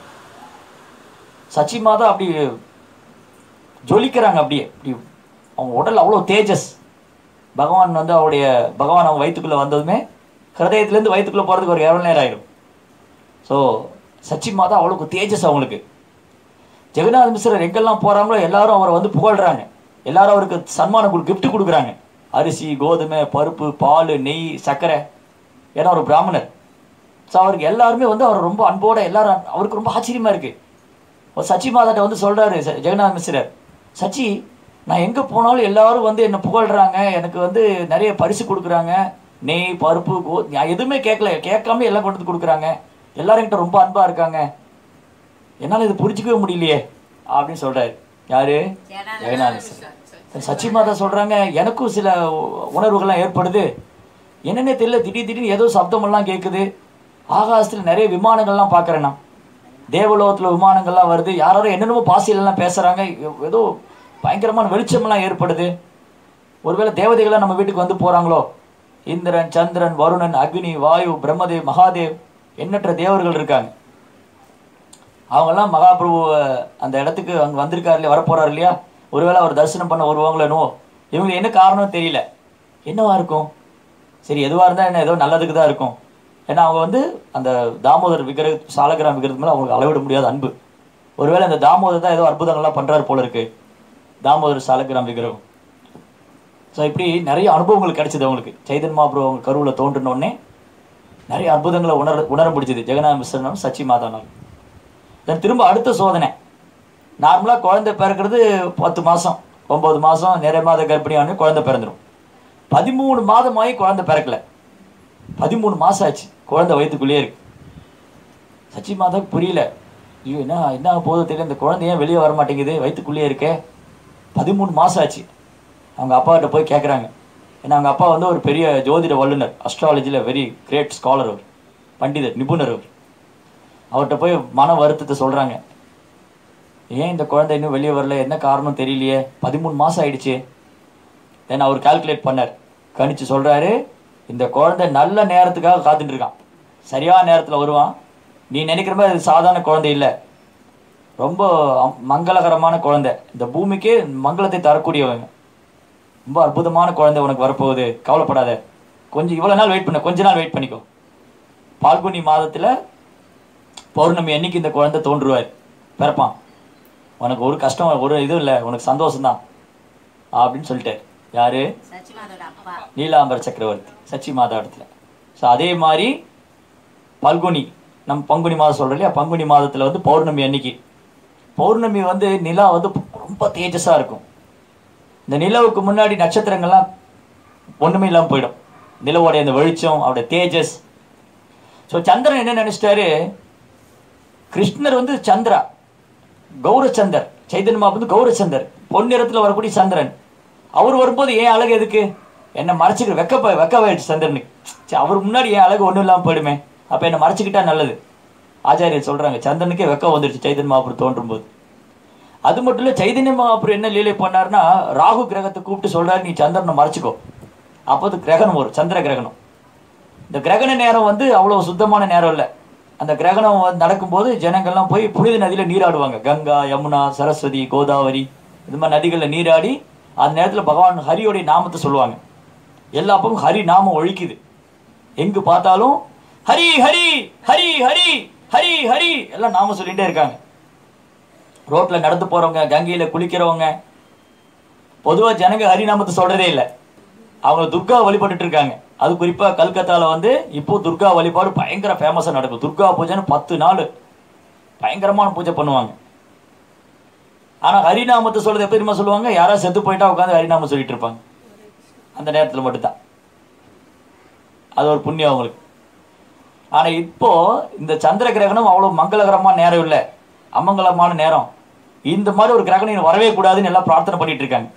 சச்சி மாதா அப்படி ஜொலிக்கிறாங்க அப்படியே அப்படி அவங்க உடல் அவ்வளோ தேஜஸ் பகவான் வந்து அவருடைய பகவான் அவங்க வயிற்றுக்குள்ளே வந்ததுமே ஹிருதயத்துலேருந்து வயிற்றுக்குள்ளே போகிறதுக்கு ஒரு எவ்வளோ நேரம் ஆயிடும் ஸோ சச்சி மாதா அவ்வளோக்கு தேஜஸ் அவங்களுக்கு ஜெகநாத் மிஸ்ரர் எங்கெல்லாம் போகிறாங்களோ எல்லாரும் அவரை வந்து புகழ்றாங்க எல்லாரும் அவருக்கு சன்மானம் கொடு gift கொடுக்குறாங்க அரிசி கோதுமை பருப்பு பால் நெய் சர்க்கரை ஏன்னா ஒரு பிராமணர் ஸோ அவருக்கு எல்லாருமே வந்து அவர் ரொம்ப அன்போட எல்லாரும் அவருக்கு ரொம்ப ஆச்சரியமா இருக்கு ஒரு சச்சி மாதாட்ட வந்து சொல்றாரு ச- ஜெகநாத் மிஸ்ரர் சச்சி நான் எங்கே போனாலும் எல்லாரும் வந்து என்னை புகழ்றாங்க எனக்கு வந்து நிறைய பரிசு கொடுக்குறாங்க நெய் பருப்பு கோ நான் எதுவுமே கேட்கல கேட்காம எல்லாம் கொண்டு வந்து கொடுக்குறாங்க எல்லாரும் என்கிட்ட ரொம்ப அன்பா இருக்காங்க என்னால் இது புரிஞ்சிக்கவே முடியலையே அப்படின்னு சொல்றாரு யாரு ஜெகநாத் மிஸ்ரர் சச்சி மாதா சொல்றாங்க எனக்கும் சில உ- உணர்வுகள்லாம் ஏற்படுது என்னன்னே தெரியல திடீர் திடீர்னு ஏதோ சப்தமெல்லாம் கேட்குது ஆகாசத்தில் நிறைய விமானங்கள்லாம் பார்க்குறேன் நான் தேவலோகத்தில் விமானங்கள்லாம் வருது யாரோ என்னென்னமோ பாசியிலலாம் பேசுகிறாங்க ஏதோ பயங்கரமான வெளிச்சமெல்லாம் ஏற்படுது ஒருவேளை தேவதைகள்லாம் நம்ம வீட்டுக்கு வந்து போகிறாங்களோ இந்திரன் சந்திரன் வருணன் அக்னி வாயு பிரம்மதேவ் மகாதேவ் எண்ணற்ற தேவர்கள் இருக்காங்க அவங்கெல்லாம் மகாபிரபு அந்த இடத்துக்கு அங்கே வந்திருக்காரு இல்லையா வரப்போறாரு இல்லையா ஒருவேளை அவர் தரிசனம் பண்ண வருவாங்களோ என்னவோ இவங்க என்ன காரணம் தெரியல என்னவா இருக்கும் சரி எதுவாக இருந்தால் என்ன ஏதோ நல்லதுக்கு தான் இருக்கும் ஏன்னா அவங்க வந்து அந்த தாமோதர் விக்கிரக சாலகிராம் விக்கிரகத்து மேலே அவங்களுக்கு அளவிட முடியாத அன்பு ஒருவேளை அந்த தாமோதர் தான் ஏதோ அற்புதங்கள்லாம் பண்ணுறாரு போல இருக்கு தாமோதர் சாலகிராம் விக்கிரகம் ஸோ இப்படி நிறைய அனுபவங்கள் கிடைச்சது அவங்களுக்கு சைதன் மாபுரம் அவங்க கருவில் தோன்றின உடனே நிறைய அற்புதங்களை உணர உணர முடிச்சது ஜெகநாத மிஸ்ரனும் சச்சி மாதானாலும் தென் திரும்ப அடுத்த சோதனை நார்மலாக குழந்தை பிறக்கிறது பத்து மாதம் ஒம்பது மாதம் நிறைய மாத கர்ப்பிணியான குழந்தை பிறந்துடும் பதிமூணு மாதமாகி குழந்தை பிறக்கல பதிமூணு மாதம் ஆச்சு குழந்தை வயிற்றுக்குள்ளேயே இருக்கு சச்சி மாதாவுக்கு புரியல ஐயோ என்ன என்ன ஆக போகுதோ தெரியல இந்த குழந்தை ஏன் வெளியே வர மாட்டேங்குது வயிற்றுக்குள்ளேயே இருக்கே பதிமூணு மாதம் ஆச்சு அவங்க அப்பாகிட்ட போய் கேட்குறாங்க ஏன்னா அவங்க அப்பா வந்து ஒரு பெரிய ஜோதிட வல்லுனர் அஸ்ட்ராலஜியில் வெரி கிரேட் ஸ்காலர் அவர் பண்டிதர் நிபுணர் அவர் அவர்கிட்ட போய் மன வருத்தத்தை சொல்றாங்க ஏன் இந்த குழந்தை இன்னும் வெளியே வரல என்ன காரணம் தெரியலையே பதிமூணு மாசம் ஆயிடுச்சு தென் அவர் கால்குலேட் பண்ணார் கணிச்சு சொல்றாரு இந்த குழந்தை நல்ல நேரத்துக்காக காத்துட்டு இருக்கான் சரியான நேரத்துல வருவான் நீ நினைக்கிற மாதிரி அது சாதாரண குழந்தை இல்லை ரொம்ப அம்- மங்களகரமான குழந்தை இந்த பூமிக்கு மங்களத்தை தரக்கூடியவங்க ரொம்ப அற்புதமான குழந்தை உனக்கு வரப்போகுது கவலைப்படாத கொஞ்சம் இவ்வளோ நாள் வெயிட் பண்ண கொஞ்ச நாள் வெயிட் பண்ணிக்கோ பால்குனி மாதத்துல பௌர்ணமி அன்னைக்கு இந்த குழந்தை தோன்றுவார் பிறப்பான் உனக்கு ஒரு கஷ்டம் ஒரு இதுவும் இல்லை உனக்கு சந்தோஷம்தான் அப்படின்னு சொல்லிட்டார் யாரு சச்சிமாதோட அப்பா நீலாம்பர சக்கரவர்த்தி சச்சி மாதா இடத்துல ஸோ அதே மாதிரி பல்குனி நம்ம பங்குனி மாதம் சொல்கிறோம் இல்லையா பங்குனி மாதத்தில் வந்து பௌர்ணமி அன்னைக்கு பௌர்ணமி வந்து நிலா வந்து ரொம்ப தேஜஸாக இருக்கும் இந்த நிலவுக்கு முன்னாடி நட்சத்திரங்கள்லாம் ஒன்றுமே இல்லாமல் போயிடும் நிலவோடைய அந்த வெளிச்சம் அவருடைய தேஜஸ் ஸோ சந்திரன் என்ன நினைச்சிட்டாரு கிருஷ்ணர் வந்து சந்திரா கௌரச்சந்தர் சைதன்ய மாப்பு வந்து கௌரச்சந்தர் பொன்னிறத்தில் வரக்கூடிய சந்திரன் அவர் வரும்போது ஏன் அழகு எதுக்கு என்னை மறைச்சிக்கிற வெக்க வெக்கவாயிடுச்சு சந்திரனுக்கு சரி அவர் முன்னாடி ஏன் அழகு ஒன்றும் இல்லாமல் போயிடுமே அப்போ என்னை மறைச்சிக்கிட்டா நல்லது ஆச்சாரியர் சொல்றாங்க சந்திரனுக்கே வெக்கம் வந்துடுச்சு சைதன்ய மகாபுரம் தோன்றும் போது அது மட்டும் இல்லை சைதன்ய மகாபுரம் என்ன லீலை பண்ணாருன்னா ராகு கிரகத்தை கூப்பிட்டு சொல்றாரு நீ சந்திரனை மறைச்சிக்கோ அப்போ அது கிரகணம் வரும் சந்திர கிரகணம் இந்த கிரகண நேரம் வந்து அவ்வளோ சுத்தமான நேரம் இல்லை அந்த கிரகணம் வந்து நடக்கும்போது ஜனங்கள்லாம் போய் புனித நதியில் நீராடுவாங்க கங்கா யமுனா சரஸ்வதி கோதாவரி இது மாதிரி நதிகளில் நீராடி அந்த நேரத்தில் பகவான் ஹரியோடைய நாமத்தை சொல்லுவாங்க எல்லா பக்கம் ஹரி நாமம் ஒழிக்குது எங்கு பார்த்தாலும் ஹரி ஹரி ஹரி ஹரி ஹரி ஹரி எல்லாம் நாம சொல்லிகிட்டே இருக்காங்க ரோட்ல நடந்து போறவங்க கங்கையில குளிக்கிறவங்க பொதுவா ஜனங்க ஹரிநாமத்தை சொல்றதே இல்லை அவங்க துர்கா வழிபட்டுட்டு இருக்காங்க அது குறிப்பா கல்கத்தால வந்து இப்போ துர்கா வழிபாடு பயங்கர ஃபேமஸா நடக்கும் துர்கா பூஜைன்னு பத்து நாள் பயங்கரமான பூஜை பண்ணுவாங்க ஆனா ஹரிநாமத்தை சொல்றது எப்படி தெரியுமா சொல்லுவாங்க யாராவது செத்து போயிட்டா உட்காந்து ஹரிநாமம் சொல்லிட்டு இருப்பாங்க அந்த நேரத்துல மட்டும்தான் அது ஒரு புண்ணியம் அவங்களுக்கு ஆனா இப்போ இந்த சந்திர கிரகணம் அவ்வளவு மங்களகரமான நேரம் இல்லை அமங்கலமான நேரம் இந்த மாதிரி ஒரு கிரகணம் வரவே கூடாதுன்னு எல்லாம் பிரார்த்தனை பண்ணிட்டு இருக்காங்க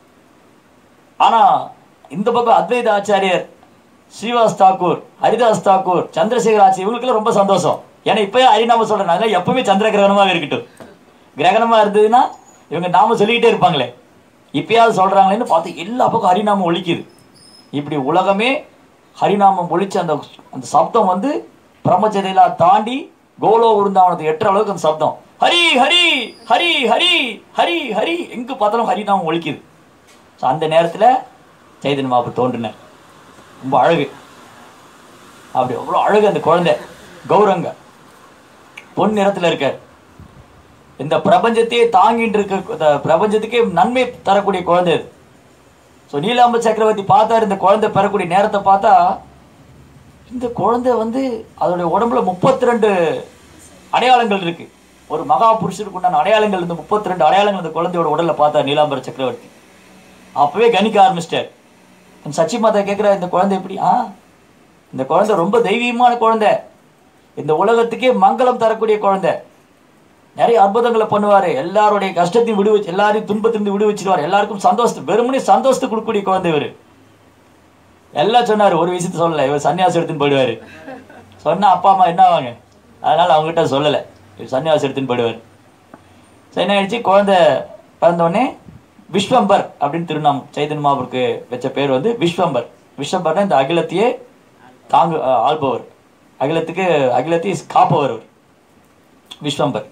ஆனா இந்த பக்கம் அத்வைத ஆச்சாரியர் ஸ்ரீவாஸ் தாக்கூர் ஹரிதாஸ் தாக்கூர் சந்திரசேகர் ஆச்சி இவங்களுக்குலாம் ரொம்ப சந்தோஷம் ஏன்னா இப்பயே ஹரிநாம சொல்றேன் அதனால எப்பவுமே சந்திர கிரகணமாக இருக்கட்டும் கிரகணமா இருந்ததுன்னா இவங்க நாம சொல்லிக்கிட்டே இருப்பாங்களே இப்பயாவது சொல்றாங்களேன்னு பார்த்து எல்லா பக்கம் ஹரிநாமம் ஒழிக்குது இப்படி உலகமே ஹரிநாமம் ஒழிச்ச அந்த அந்த சப்தம் வந்து பிரம்மச்சரியலா தாண்டி கோலோ உருந்தாவனத்தை எட்டுற அளவுக்கு அந்த சப்தம் ஹரி ஹரி ஹரி ஹரி ஹரி ஹரி எங்க பார்த்தாலும் ஹரிநாமம் ஒழிக்குது ஸோ அந்த நேரத்துல சைதன்ய மாப்பு தோன்றினார் ரொம்ப அழகு அப்படி அவ்வளோ அழகு அந்த குழந்தை கௌரங்க பொன் நிறத்துல இருக்கார் இந்த பிரபஞ்சத்தையே தாங்கிட்டு இருக்க இந்த பிரபஞ்சத்துக்கே நன்மை தரக்கூடிய குழந்தை இது ஸோ நீலாம்ப சக்கரவர்த்தி பார்த்தாரு இந்த குழந்தை பெறக்கூடிய நேரத்தை பார்த்தா இந்த குழந்தை வந்து அதோடைய உடம்புல முப்பத்தி ரெண்டு அடையாளங்கள் இருக்கு ஒரு மகா புருஷருக்கு உண்டான அடையாளங்கள் இந்த முப்பத்தி ரெண்டு அடையாளங்கள் இந்த குழந்தையோட உடல்ல பார்த்தார் நீலாம்பர சக்கரவர்த்தி அப்பவே கணிக்க ஆரம்பிச்சிட்டார் சச்சி மாதா கேட்குறா இந்த குழந்தை எப்படி ஆ இந்த குழந்தை ரொம்ப தெய்வீகமான குழந்தை இந்த உலகத்துக்கே மங்களம் தரக்கூடிய குழந்தை நிறைய அற்புதங்களை பண்ணுவாரு எல்லாருடைய கஷ்டத்தையும் விடு வச்சு எல்லாரையும் துன்பத்திலிருந்து விடு வச்சிருவார் எல்லாருக்கும் சந்தோஷத்தை வெறுமனே சந்தோஷத்தை கொடுக்கக்கூடிய குழந்தை இவர் எல்லாம் சொன்னாரு ஒரு விஷயத்த சொல்லல இவர் சன்னியாசம் எடுத்துன்னு போயிடுவாரு சொன்னா அப்பா அம்மா என்ன ஆவாங்க அதனால அவங்ககிட்ட சொல்லலை இவர் சன்னியாசம் எடுத்துன்னு போயிடுவார் சரி என்ன ஆயிடுச்சு குழந்தை பிறந்தோடனே விஸ்வம்பர் அப்படின்னு திருநாமம் சைதன்ய மாபுருக்கு வச்ச பேர் வந்து விஸ்வம்பர் விஸ்வம்பர்னா இந்த அகிலத்தையே தாங்கு அஹ், ஆள்பவர் அகிலத்துக்கு அகிலத்தையே காப்பவர் அவர் விஸ்வம்பர்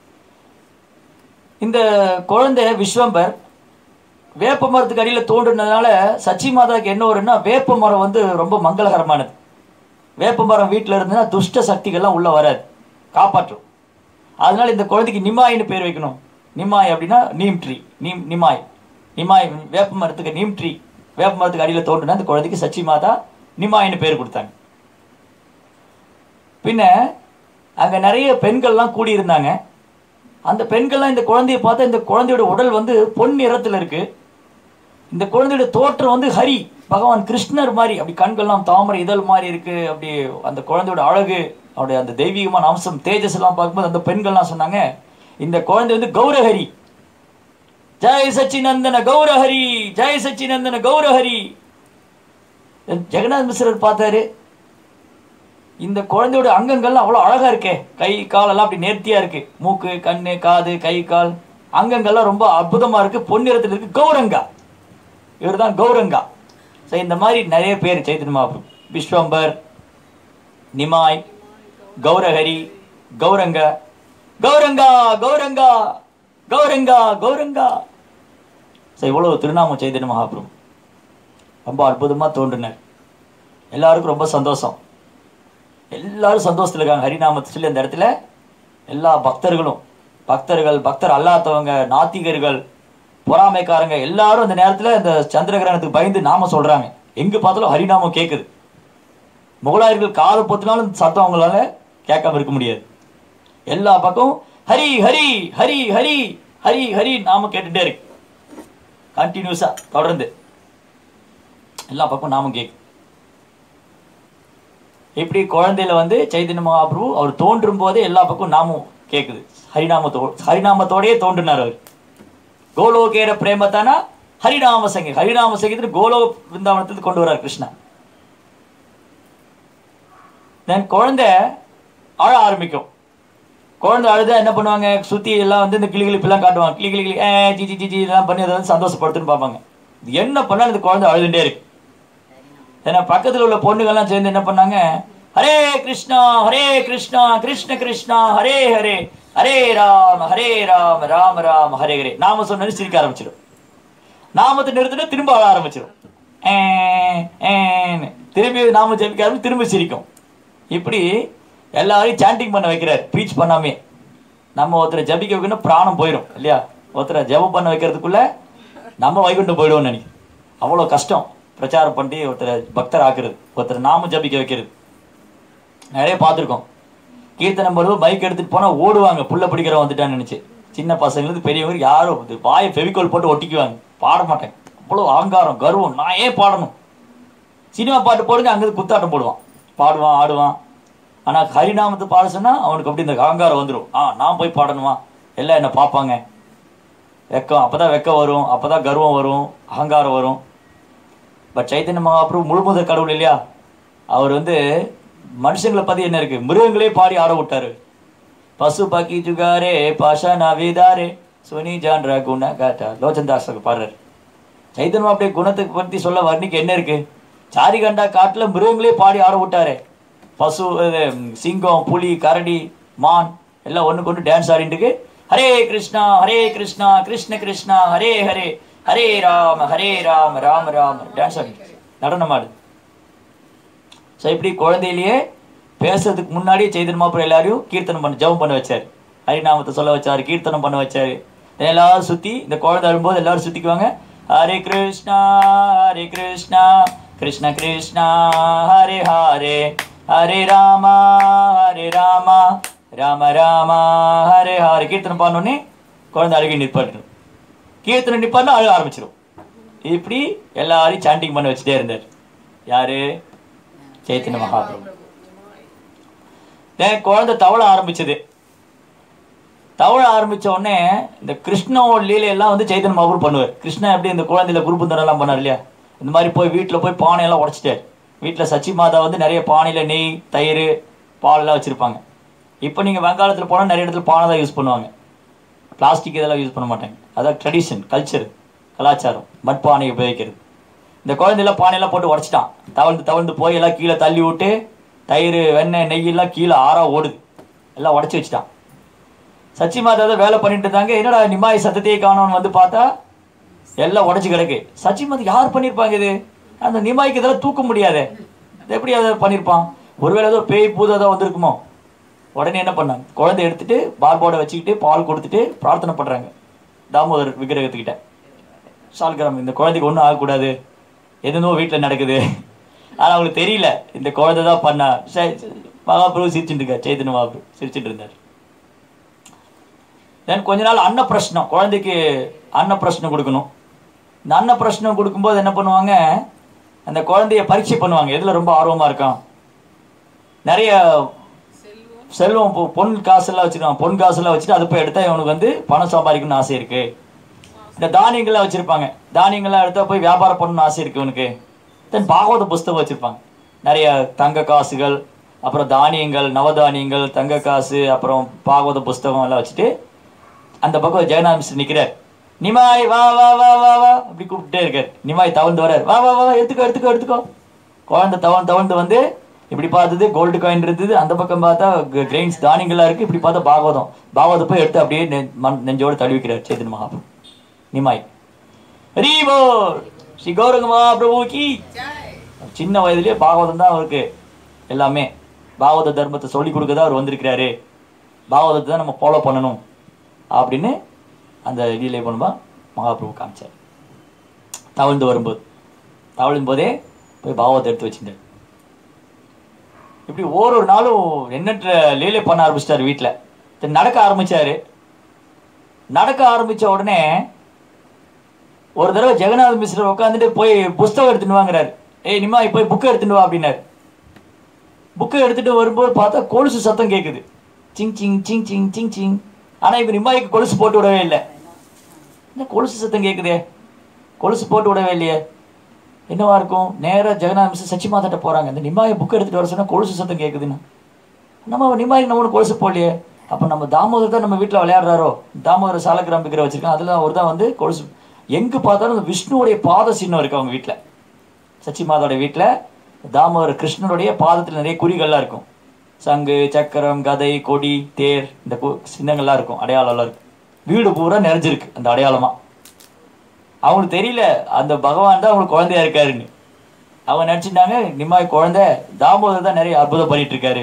இந்த குழந்தை விஸ்வம்பர் வேப்ப மரத்துக்கு அடியில் தோன்றுனதுனால சச்சி மாதாக்கு என்ன வரும்னா வேப்ப மரம் வந்து ரொம்ப மங்களகரமானது வேப்ப மரம் வீட்டில் இருந்ததுன்னா துஷ்ட சக்திகள்லாம் உள்ள வராது காப்பாற்றும் அதனால இந்த குழந்தைக்கு நிமாயின்னு பேர் வைக்கணும் நிமாய் அப்படின்னா neem tree neem Nimai Nimai வேப்ப மரத்துக்கு நீம் ட்ரீ வேப்ப மரத்துக்கு அடியில் தோன்றுனா அந்த குழந்தைக்கு சச்சி மாதா நிமாயின்னு பேர் கொடுத்தாங்க பின்ன அங்கே நிறைய பெண்கள்லாம் கூடியிருந்தாங்க அந்த பெண்கள்லாம் இந்த குழந்தையை பார்த்தா இந்த குழந்தையோட உடல் வந்து பொன் நிறத்தில் இருக்கு இந்த குழந்தையோட தோற்றம் வந்து ஹரி பகவான் கிருஷ்ணர் மாதிரி அப்படி கண்கள்லாம் தாமரை இதழ் மாதிரி இருக்கு அப்படி அந்த குழந்தையோட அழகு அவருடைய அந்த தெய்வீகமான அம்சம் தேஜஸ் எல்லாம் பார்க்கும்போது அந்த பெண்கள்லாம் சொன்னாங்க இந்த குழந்தை வந்து கௌரஹரி ஜெய் சச்சிநந்தன கௌரஹரி ஜெய் சச்சிநந்தன கௌரஹரி ஜெகநாத் மிஸ்ரர் பார்த்தாரு இந்த குழந்தையோட அங்கங்கள்லாம் அவ்வளோ அழகா இருக்கே கை காலெல்லாம் அப்படி நேர்த்தியா இருக்கு மூக்கு கண்ணு காது கை கால் அங்கங்கள்லாம் ரொம்ப அற்புதமா இருக்கு பொன்னிறத்தில் இருக்கு கௌரங்கா இவர் தான் கௌரங்கா ஸோ இந்த மாதிரி நிறைய பேர் சைத்தன்ய மகாபிரபு விஸ்வம்பர் நிமாய் கௌரஹரி கௌரங்க கௌரங்கா கௌரங்கா கௌரங்கா கௌரங்கா ஸோ இவ்வளவு திருநாம சைதன்ய மகாபிரபு ரொம்ப அற்புதமா தோன்றினார் எல்லாருக்கும் ரொம்ப சந்தோஷம் எல்லாரும் சந்தோஷத்துல இருக்காங்க ஹரிநாமத்தை சொல்லி அந்த இடத்துல எல்லா பக்தர்களும் பக்தர்கள் பக்தர் அல்லாதவங்க நாத்திகர்கள் பொறாமைக்காரங்க எல்லாரும் அந்த நேரத்துல இந்த சந்திர கிரகணத்துக்கு பயந்து நாம சொல்றாங்க எங்க பார்த்தாலும் ஹரிநாமம் கேட்குது முகலாயர்கள் காது பொத்தினாலும் சத்தம் அவங்களால கேட்காம இருக்க முடியாது எல்லா பக்கம் ஹரி ஹரி ஹரி ஹரி ஹரி ஹரி நாம கேட்டுட்டே இருக்கு கண்டினியூஸா தொடர்ந்து எல்லா பக்கம் நாமும் கேக்கு இப்படி குழந்தையில வந்து சைதன்ய மகாபிரபு அவர் தோன்றும் போதே எல்லா பக்கம் நாமும் கேக்குது ஹரிநாமத்தோ ஹரிநாமத்தோடயே தோன்றினார் அவர் கோலோகேர பிரேமத்தானா ஹரிநாம சங்கி ஹரிநாம சங்கீதத்தில் கோலோ பிருந்தாவனத்துக்கு கொண்டு வரார் கிருஷ்ணா தென் குழந்தை அழ ஆரம்பிக்கும் குழந்தை அழுதா என்ன பண்ணுவாங்க சுத்தி எல்லாம் வந்து இந்த கிளி கிளிப்பெல்லாம் காட்டுவாங்க கிளி கிளி கிளி ஏ ஜி ஜி ஜி ஜி இதெல்லாம் பண்ணி அதை வந்து சந்தோஷப்படுத்துன்னு பார்ப்பாங்க இது என்ன பண்ணாலும் இந்த குழந்தை அழுதுண்டே இருக்கு ஏன்னா பக்கத்துல உள்ள பொண்ணுங்கள்லாம் சேர்ந்து என்ன பண்ணாங்க ஹரே கிருஷ்ணா ஹரே கிருஷ்ணா கிருஷ்ண கிருஷ்ணா ஹரே ஹரே ஹரே ராம ஹரே ராம ராம ராம ஹரே ஹரே நாம சொன்னது சிரிக்க ஆரம்பிச்சிடும் நாமத்தை நிறுத்தினா திரும்ப அழ ஆரம்பிச்சிடும் ஏ, ஏன்னு. திரும்பி நாம ஜெபிக்க ஆரம்பிச்சு திரும்ப சிரிக்கும் இப்படி எல்லாரையும் சாண்டிங் பண்ண வைக்கிறார் ப்ரீச் பண்ணாமே நம்ம ஒருத்தரை ஜபிக்க வைக்கணும் பிராணம் போயிடும் இல்லையா ஒருத்தரை ஜெபம் பண்ண வைக்கிறதுக்குள்ள நம்ம வைகுண்டம் போயிடுவோம்னு நினைக்கிறேன் அவ்வளோ கஷ்டம் பிரச்சாரம் பண்ணி ஒருத்தரை பக்தர் ஆக்குறது ஒருத்தரை நாம ஜபிக்க வைக்கிறது நிறைய பார்த்துருக்கோம் கீர்த்தனம் பண்ணும்போது பைக் எடுத்துட்டு போனா ஓடுவாங்க புள்ள பிடிக்கிறவன் வந்துட்டான்னு நினைச்சு சின்ன பசங்களுக்கு பெரியவங்க யாரும் இது வாயை ஃபெவிகோல் போட்டு ஒட்டிக்குவாங்க பாட மாட்டேன் அவ்வளோ அகங்காரம் கர்வம் நான் ஏன் பாடணும் சினிமா பாட்டு போடுங்க அங்கே குத்தாட்டம் போடுவான் பாடுவான் ஆடுவான் ஆனா ஹரிநாமத்தை பாட சொன்னா அவனுக்கு அப்படி இந்த அகங்காரம் வந்துடும் ஆ நான் போய் பாடணுமா எல்லாம் என்ன பார்ப்பாங்க வெக்கம் அப்பதான் வெக்கம் வரும் அப்பதான் கர்வம் வரும் அகங்காரம் வரும் பட் சைத்தன்ய மகாபிரபு முழுமுதற் கடவுள் இல்லையா அவர் வந்து மனுஷங்களை பத்தி என்ன இருக்கு மிருகங்களே பாடி ஆட விட்டாரு பசு பக்கி ஜுகாரே பாஷா நவிதாரே சுனி ஜான் குண காட்டா லோச்சந்தாஸ் பாடுறாரு சைத்தன்யம் அப்படியே குணத்துக்கு பத்தி சொல்ல வர்ணிக்கு என்ன இருக்கு சாரிகண்டா காட்டுல மிருகங்களே பாடி ஆட விட்டாரு பசு இது, சிங்கம் புலி கரடி மான் எல்லாம் ஒண்ணுக்கு ஒன்று டான்ஸ் ஆடிட்டு இருக்கு ஹரே கிருஷ்ணா ஹரே கிருஷ்ணா கிருஷ்ண கிருஷ்ணா ஹரே ஹரே ஹரே ராம ஹரே ராம ராம ராம டான்ஸ் ஆடிட்டு நடனம் ஆடு ஸோ இப்படி குழந்தையிலேயே பேசுறதுக்கு முன்னாடியே சைதன்ய மாப்பிள்ளை எல்லாரையும் கீர்த்தனம் பண்ண ஜெபம் பண்ண வச்சார் ஹரிநாமத்தை சொல்ல வச்சாரு கீர்த்தனம் பண்ண வச்சாரு எல்லாரும் சுத்தி இந்த குழந்தை அழும்போது எல்லாரும் சுத்திக்குவாங்க ஹரே கிருஷ்ணா ஹரே கிருஷ்ணா கிருஷ்ண கிருஷ்ணா ஹரே ஹரே ஹரே ராமா ஹரே ராமா ராம ராமா ஹரே ஹரே கீர்த்தனம் பண்ணோடனே குழந்தை அழுகி நிற்பாட்டிடும் கீர்த்தனை நிப்பாட்டினா அழுக ஆரம்பிச்சிடும் இப்படி எல்லாரையும் சாண்டிங் பண்ண வச்சுட்டே இருந்தார் யாரு சைத்தன்ய மகாபிரபு தென் குழந்தை தவள ஆரம்பிச்சது தவள ஆரம்பிச்ச உடனே இந்த கிருஷ்ணோட லீலையெல்லாம் வந்து சைத்தன்ய மகாபுரம் பண்ணுவார் கிருஷ்ணா எப்படி இந்த குழந்தையில குருபுந்தரம் எல்லாம் பண்ணார் இல்லையா இந்த மாதிரி போய் வீட்டில் போய் பானையெல்லாம் உடைச்சிட்டார் வீட்டில் சச்சி மாதா வந்து நிறைய பானையில் நெய் தயிர் பாலெல்லாம் வச்சுருப்பாங்க இப்போ நீங்கள் வெங்காயத்தில் போனால் நிறைய இடத்துல பானை தான் யூஸ் பண்ணுவாங்க பிளாஸ்டிக் இதெல்லாம் யூஸ் பண்ண மாட்டாங்க அதான் ட்ரெடிஷன் கல்ச்சர் கலாச்சாரம் மட்பானை உபயோகிக்கிறது இந்த குழந்தையெல்லாம் பானையெல்லாம் போட்டு உடச்சிட்டான் தவழ்ந்து தவழ்ந்து போய் எல்லாம் கீழே தள்ளி விட்டு தயிர் வெண்ணெய் நெய் எல்லாம் கீழே ஆறா ஓடுது எல்லாம் உடச்சி வச்சுட்டான் சச்சி மாதா தான் வேலை பண்ணிட்டு இருந்தாங்க என்னடா நிமாய் சத்தத்தையே காணோம்னு வந்து பார்த்தா எல்லாம் உடச்சி கிடக்கு சச்சி மாதா யார் பண்ணியிருப்பாங்க இது அந்த நிமாய்க்கு இதெல்லாம் தூக்க முடியாதே இது எப்படி அதை பண்ணியிருப்பான் ஒருவேளை ஏதோ பேய் பூதம் ஏதோ வந்திருக்குமோ உடனே என்ன பண்ணாங்க குழந்தை எடுத்துட்டு பார்போட வச்சுக்கிட்டு பால் கொடுத்துட்டு பிரார்த்தனை பண்றாங்க தாமோதர் விக்கிரகத்துக்கிட்ட சால்கிராம் இந்த குழந்தைக்கு ஒன்றும் ஆகக்கூடாது எதுனோ வீட்டில் நடக்குது ஆனால் அவங்களுக்கு தெரியல இந்த குழந்தை தான் பண்ணா சரி, சரி. மகாபிரபு சிரிச்சுட்டு இருக்கார் சைத்தன்ய மகாபிரபு சிரிச்சுட்டு இருந்தார் தென் கொஞ்ச நாள் அன்ன பிரஷ்னம் குழந்தைக்கு அன்ன பிரஷ்னம் கொடுக்கணும் இந்த அன்ன பிரஷ்னம் கொடுக்கும்போது என்ன பண்ணுவாங்க அந்த குழந்தைய பரீட்சை பண்ணுவாங்க எதுல ரொம்ப ஆர்வமா இருக்கான் நிறைய செல்வம் பொ- பொன் காசெல்லாம் வச்சிருக்கான் பொன் காசெல்லாம் வச்சுட்டு அதை போய் எடுத்தா இவனுக்கு வந்து பணம் சம்பாதிக்கணும்னு ஆசை இருக்கு இந்த தானியங்கள்லாம் வச்சிருப்பாங்க தானியங்கள்லாம் எடுத்தா போய் வியாபாரம் பண்ணணும்னு ஆசை இருக்கு இவனுக்கு தென் பாகவத புஸ்தகம் வச்சிருப்பாங்க நிறைய தங்க காசுகள் அப்புறம் தானியங்கள் நவதானியங்கள் தங்க காசு அப்புறம் பாகவத புஸ்தகம் எல்லாம் வச்சுட்டு அந்த பக்கம் ஜெகநாத் மிஸ்டர் நிக்கிறார் நிமாய் வா வா வா வா வா அப்படி கூப்பிட்டே இருக்கார் நிமாய் தவழ்ந்து வரார் வா வா வா எடுத்துக்கோ எடுத்துக்கோ எடுத்துக்கோ குழந்தை தவழ்ந்து தவழ்ந்து வந்து இப்படி பார்த்தது கோல்டு காயின் இருந்தது அந்த பக்கம் பார்த்தா கிரெயின்ஸ் தானியங்கள்லாம் இருக்கு இப்படி பார்த்தா பாகவதம் பாகவதம் போய் எடுத்து அப்படியே நெ- மண் நெஞ்சோடு தழுவிக்கிறார் சேதன் மகாபு நிமாய் ஹரிபோ ஸ்ரீ கௌரங்க மகாபிரபு கி சின்ன வயதுலயே பாகவதம் தான் அவருக்கு எல்லாமே பாகவத தர்மத்தை சொல்லி கொடுக்க தான் அவர் வந்திருக்கிறாரு பாகவதத்தை தான் நம்ம ஃபாலோ பண்ணணும் அப்படின்னு அந்த லீலை பண்ணுமா மகாபிரபு காமிச்சார் தவழ்ந்து வரும்போது தவழும் போதே போய் பாகவத்தை எடுத்து வச்சிருந்தார் இப்படி ஒரு நாளும் எண்ணற்ற லீலை பண்ண ஆரம்பிச்சிட்டாரு வீட்டில் நடக்க ஆரம்பிச்சாரு நடக்க ஆரம்பிச்ச உடனே ஒரு தடவை ஜெகநாத் மிஸ்ரர் உட்காந்துட்டு போய் புஸ்தகம் எடுத்துட்டு வாங்குறாரு ஏய் நிமா போய் புக்கை எடுத்துட்டு வா அப்படின்னாரு புக்கை எடுத்துட்டு வரும்போது பார்த்தா கொலுசு சத்தம் கேட்குது சிங் சிங் சிங் சிங் சிங் சிங் ஆனால் இவர் நிம்மாய்க்கு கொலுசு போட்டு விடவே இல்லை என்ன கொலுசு சத்தம் கேட்குதே கொலுசு போட்டு விடவே இல்லையே என்னவா இருக்கும் நேரா ஜெகநாத் மிஸ் சச்சி மாதாட்ட போறாங்க இந்த நிம்மாயை புக் எடுத்துட்டு வர சொன்னா கொலுசு சத்தம் கேட்குதுன்னு நம்ம நிம்மாய்க்கு நம்ம ஒன்றும் கொலுசு போடலையே அப்போ நம்ம தாமோதர் தான் நம்ம வீட்டில் விளையாடுறாரோ தாமோதர சாலக்கிராம் விக்கிர வச்சிருக்கோம் அதில் ஒரு தான் வந்து கொலுசு எங்கே பார்த்தாலும் இந்த விஷ்ணுவுடைய பாத சின்னம் இருக்கு அவங்க வீட்டில் சச்சி மாதாவோட வீட்டில் தாமோதர கிருஷ்ணனுடைய பாதத்தில் நிறைய குறிகள்லாம் இருக்கும் சங்கு சக்கரம் கதை கொடி தேர் இந்த கு- சின்னங்கள்லாம் இருக்கும் அடையாளம்லாம் இருக்கும் வீடு பூரா நிறைஞ்சிருக்கு அந்த அடையாளமா அவங்களுக்கு தெரியல அந்த பகவான் தான் அவங்களுக்கு குழந்தையா இருக்காருன்னு அவங்க நினைச்சிட்டாங்க நிம்மாய் குழந்தை தாமோதர் தான் நிறைய அற்புதம் பண்ணிட்டு இருக்காரு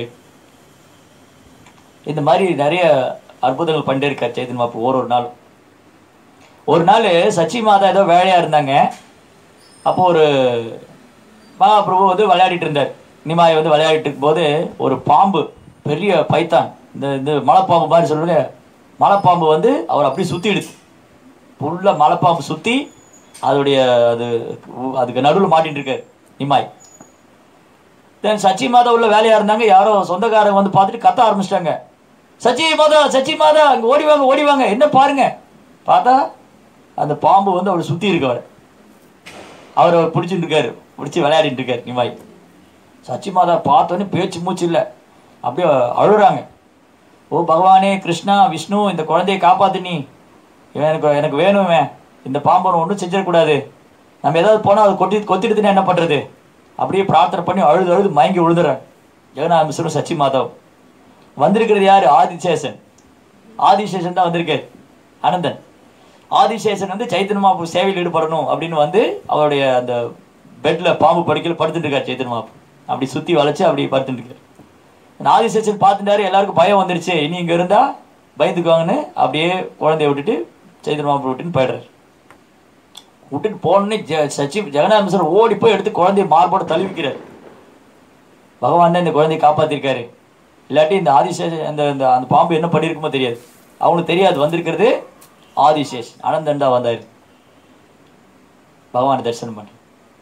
இந்த மாதிரி நிறைய அற்புதங்கள் பண்ணிட்டே இருக்காரு சைத்தன் மாப்பு ஒரு ஒரு நாள் ஒரு நாள் சச்சி மாதா ஏதோ வேலையா இருந்தாங்க அப்போ ஒரு மகாபிரபு வந்து விளையாடிட்டு இருந்தார் நிமாய் வந்து விளையாடிட்டு இருக்கும்போது ஒரு பாம்பு பெரிய பைத்தான் இந்த இந்த மலைப்பாம்பு மாதிரி சொல்லுங்க மலைப்பாம்பு வந்து அவர் அப்படியே சுத்திடுது ஃபுல்லாக மலைப்பாம்பு சுற்றி அதோடைய அது அதுக்கு நடுவில் மாட்டிட்டு இருக்காரு நிமாய் தென் சச்சி மாதா உள்ள வேலையா இருந்தாங்க யாரோ சொந்தக்காரங்க வந்து பார்த்துட்டு கத்த ஆரம்பிச்சிட்டாங்க சச்சி மாதா சச்சி மாதா அங்கே ஓடி வாங்க ஓடி வாங்க என்ன பாருங்க பார்த்தா அந்த பாம்பு வந்து அவரை சுற்றி இருக்கு அவர் அவர் அவர் பிடிச்சிட்டு இருக்காரு பிடிச்சி விளையாடிட்டு இருக்காரு நிமாய் சச்சி மாதா பார்த்தோன்னே பேச்சு மூச்சு இல்லை அப்படியே அழுறாங்க ஓ பகவானே கிருஷ்ணா விஷ்ணு இந்த குழந்தையை காப்பாத்து நீ இவன் எனக்கு எனக்கு வேணும் இவன் இந்த பாம்பனை ஒன்றும் செஞ்சிடக்கூடாது நம்ம ஏதாவது போனால் அது கொட்டி கொத்திடுதுன்னா என்ன பண்ணுறது அப்படியே பிரார்த்தனை பண்ணி அழுது அழுது மயங்கி விழுந்துறேன் ஜெகநாத மிஸ்ரும் சச்சி மாதவ் வந்திருக்கிறது யாரு ஆதிசேஷன் ஆதிசேஷன் தான் வந்திருக்காரு அனந்தன் ஆதிசேஷன் வந்து சைத்தன்ய மாப்பு சேவையில் ஈடுபடணும் அப்படின்னு வந்து அவருடைய அந்த பெட்ல பாம்பு படுக்கையில் படுத்துட்டு இருக்காரு சைத்தன்ய மாப்பு அப்படி சுத்தி வளைச்சு அப்படி படுத்துட்டு இருக்காரு நான் ஆதிசேஷன் பார்த்துட்டாரு எல்லாருக்கும் பயம் வந்துருச்சு இனி இங்க இருந்தா பயந்துக்குவாங்கன்னு அப்படியே குழந்தைய விட்டுட்டு சைத்தன்ய மாப்பு விட்டுன்னு போயிடுறாரு விட்டுட்டு போனோடனே ஜெ- சச்சி ஜெகநாத மிஸ்ரர் ஓடி போய் எடுத்து குழந்தைய மார்போட தழுவிக்கிறார் பகவான் தான் இந்த குழந்தையை காப்பாத்திருக்காரு இல்லாட்டி இந்த ஆதிசேஷ அந்த அந்த அந்த பாம்பு என்ன பண்ணியிருக்குமோ தெரியாது அவனுக்கு தெரியாது வந்திருக்கிறது ஆதிசேஷ் அனந்தன் தான் வந்தார் பகவானை தரிசனம் பண்ண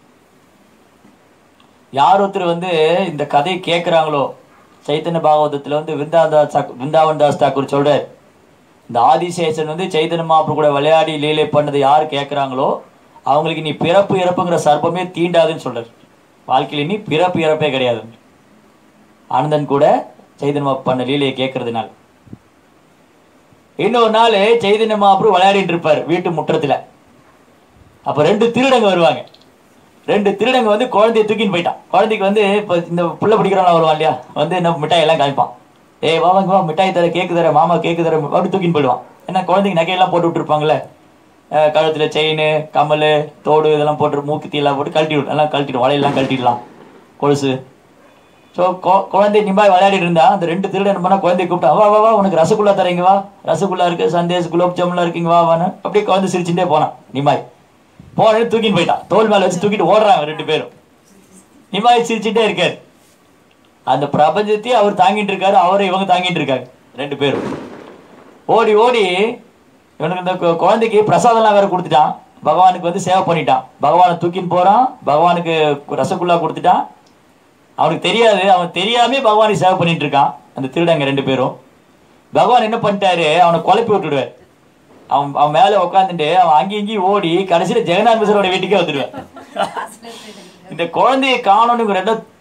யார் ஒருத்தர் வந்து இந்த கதையை கேட்குறாங்களோ சைத்தன்ய பாகவதத்தில் வந்து விருந்தாதாஸ் தாக் விருந்தாவன் தாஸ் தாக்கூர் சொல்றார் இந்த ஆதிசேஷன் வந்து சைத்தன்ய மாப்பு கூட விளையாடி லீலை பண்ணதை யார் கேட்குறாங்களோ அவங்களுக்கு நீ பிறப்பு இறப்புங்கிற சர்ப்பமே தீண்டாதுன்னு சொல்றார் வாழ்க்கையில் நீ பிறப்பு இறப்பே கிடையாது ஆனந்தன் கூட சைதன்ய மாப்பு பண்ண லீலையை கேட்கறதுனால இன்னொரு நாள் சைதன்ய மாப்பு விளையாடிட்டு இருப்பார் வீட்டு முற்றத்துல அப்ப ரெண்டு திருடங்க வருவாங்க ரெண்டு திருடங்க வந்து குழந்தைய தூக்கின்னு போயிட்டான் குழந்தைக்கு வந்து இப்போ இந்த புள்ள பிடிக்கிறவங்க வருவான் இல்லையா வந்து என்ன மிட்டாய் எல்லாம் காமிப்பான் ஏய் வா வாங்க வா மிட்டாய் தர கேக்கு தர மாமா கேக்கு தர அப்படி தூக்கின்னு போயிடுவான் ஏன்னா குழந்தைக்கு நகையெல்லாம் போட்டு விட்டுருப்பாங்கல்ல அஹ் கழுத்துல செயின் கம்மல் தோடு இதெல்லாம் போட்டு மூக்குத்தி எல்லாம் போட்டு கழட்டி விடும் எல்லாம் கழட்டிடும் வலையெல்லாம் கழட்டிடலாம் கொலுசு ஸோ குழந்தை நிம்பாய் விளையாடிட்டு இருந்தா அந்த ரெண்டு திருடன் என்ன பண்ணா குழந்தைய கூப்பிட்டா வா வா வா உனக்கு ரசகுல்லா தரீங்க வா ரசகுல்லா இருக்கு சந்தேஷ் குலோப் ஜாமுன்லாம் இருக்கீங்க வா வான்னு அப்படியே குழந்தை சிரிச்சுட்டே போனான் நிம்பாய் போனே தூக்கின்னு போயிட்டான் தோல் மேல வச்சு தூக்கிட்டு ஓடுறாங்க ரெண்டு பேரும் நிம்பாய் சிரிச்சுட்டே இருக்காரு அந்த பிரபஞ்சத்தையும் அவர் தாங்கிட்டு இருக்காரு அவரை இவங்க தாங்கிட்டு இருக்காங்க ரெண்டு பேரும் ஓடி ஓடி இவனுக்கு இந்த கு- குழந்தைக்கு பிரசாதம்லாம் வேற கொடுத்துட்டான் பகவானுக்கு வந்து சேவை பண்ணிட்டான் பகவானை தூக்கின்னு போறான் பகவானுக்கு ரசகுல்லா கொடுத்துட்டான் அவனுக்கு தெரியாது அவன் தெரியாமே பகவானுக்கு சேவை பண்ணிட்டு இருக்கான் அந்த திருடங்க ரெண்டு பேரும் பகவான் என்ன பண்ணிட்டாரு அவனை குழப்பி விட்டுடுவார் அவன் அவன் மேல உட்காந்துட்டு அவன் அங்கேயும் இங்கேயும் ஓடி கடைசியில ஜெகநாத் மிஸ்ரோட வீட்டுக்கே வந்துடுவேன் இந்த குழந்தையை காணணுங்கிற இடம்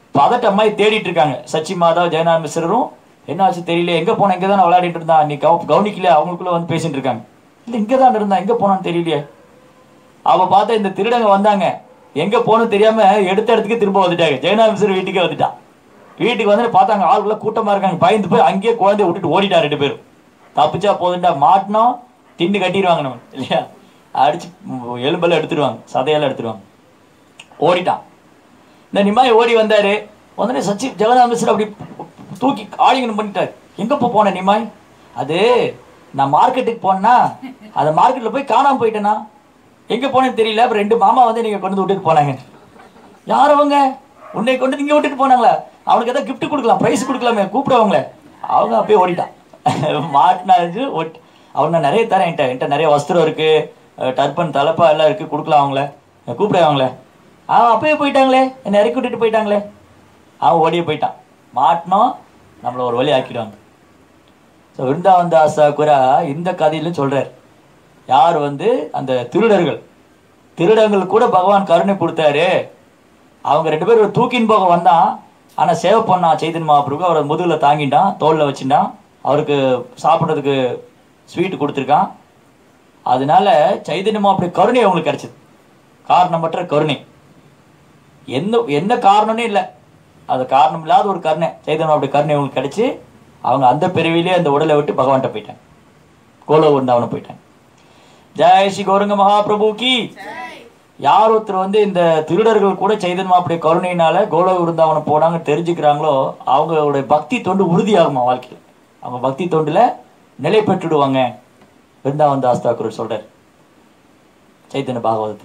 பதட்டமாய் தேடிட்டு இருக்காங்க சச்சி மாதா ஜெயநாத் மிஸ்ரரும் என்ன ஆச்சு தெரியல எங்க போன இங்க தான் விளையாடிட்டு இருந்தா நீ கவ- கவனிக்கல அவங்களுக்குள்ள வந்து பேசிட்டு இருக்காங்க இல்ல இங்க தான் இருந்தா எங்க போனான்னு தெரியலையே அவ பார்த்தா இந்த திருடங்க வந்தாங்க எங்க போகணும்னு தெரியாம எடுத்த இடத்துக்கு திரும்ப வந்துட்டாங்க ஜெயநாத் மிஸ்ர் வீட்டுக்கே வந்துட்டான் வீட்டுக்கு வந்து பார்த்தாங்க ஆளுக்குள்ள கூட்டமா இருக்காங்க பயந்து போய் அங்கேயே குழந்தைய விட்டுட்டு ஓடிட்டா ரெண்டு பேரும் தப்பிச்சா போதுண்டா மாட்டினோம் திண்டு கட்டிடுவாங்க நம்ம இல்லையா அடிச்சு ம், எலும்பெல்லாம் எடுத்துருவாங்க சதையெல்லாம் எடுத்துருவாங்க ஓடிட்டான் இந்த நிமாய் ஓடி வந்தாரு உடனே சச்சி ஜெகநாத் மிஸ்ரா அப்படி தூக்கி ஆலிங்கனம் பண்ணிட்டாரு எங்க போ போன நிமாய் அது நான் மார்க்கெட்டுக்கு போனேன்னா அந்த மார்க்கெட்ல போய் காணாம போயிட்டேனா எங்க போனேன்னு தெரியல அப்புறம் ரெண்டு மாமா வந்து நீங்க கொண்டு வந்து விட்டுட்டு போனாங்க யார் அவங்க உன்னை கொண்டு நீங்க விட்டுட்டு போனாங்களா அவனுக்கு ஏதாவது gift கொடுக்கலாம் பிரைஸ் கொடுக்கலாமே கூப்பிடுவாங்களே அவங்க அப்படியே ஓடிட்டான் மாட்டினாச்சு ஒட் அவன் நான் நிறைய தரேன் என்கிட்ட என்கிட்ட நிறைய வஸ்திரம் இருக்கு அஹ் டர்பன் தலப்பா எல்லாம் இருக்கு கொடுக்கலாம் அவங்கள கூப்பிடுவாங்களே அவன் அப்பயே போயிட்டாங்களே என்னை இறக்கி விட்டுட்டு போயிட்டாங்களே அவன் ஓடியே போயிட்டான் மாட்டினோம் நம்மளை ஒரு வழி ஆக்கிடுவாங்க ஸோ விருந்தாவன் தாசா கூட இந்த கதையிலும் சொல்றார் யார் வந்து அந்த திருடர்கள் திருடங்கள் கூட பகவான் கருணை கொடுத்தாரு அவங்க ரெண்டு பேரும் தூக்கின் போக வந்தான் ஆனா சேவை பண்ணான் சைதன்ய மகாபிரபு அவரை முதுகுல தாங்கிட்டான் தோல்ல வச்சுட்டான் அவருக்கு சாப்பிட்றதுக்கு ஸ்வீட் கொடுத்துருக்கான் அதனால சைதன்ய மகாபிரபு கருணை அவங்களுக்கு கிடைச்சது காரணமற்ற கருணை என்ன என்ன காரணமே இல்லை அது காரணம் இல்லாத ஒரு கருணை சைதன்ய அப்படி கருணை அவங்களுக்கு கிடைச்சு அவங்க அந்த பிறவிலே அந்த உடலை விட்டு பகவான்கிட்ட போயிட்டாங்க கோலோ வந்தாவன போயிட்டாங்க ஜெய் ஸ்ரீ கௌரங்க மகாபிரபு கி யார் ஒருத்தர் வந்து இந்த திருடர்கள் கூட சைதன்ய அப்படி கருணையினால கோலோ விருந்தாவனம் போனாங்கன்னு தெரிஞ்சுக்கிறாங்களோ அவங்களுடைய பக்தி தொண்டு உறுதியாகுமா வாழ்க்கையில் அவங்க பக்தி தொண்டுல நிலை பெற்றுடுவாங்க விருந்தாவன் தாஸ் தாக்கூர் சொல்றார் சைத்தன்ய பாகவதத்துல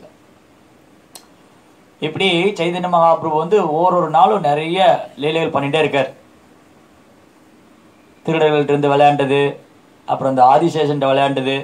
இப்படி சைதன்ய மகாபிரபு வந்து ஓரொரு நாளும் நிறைய லீலைகள் பண்ணிட்டே இருக்கார் திருடர்கள்ட்ட இருந்து விளையாண்டது அப்புறம் இந்த ஆதிசேஷன்ட்ட விளையாண்டது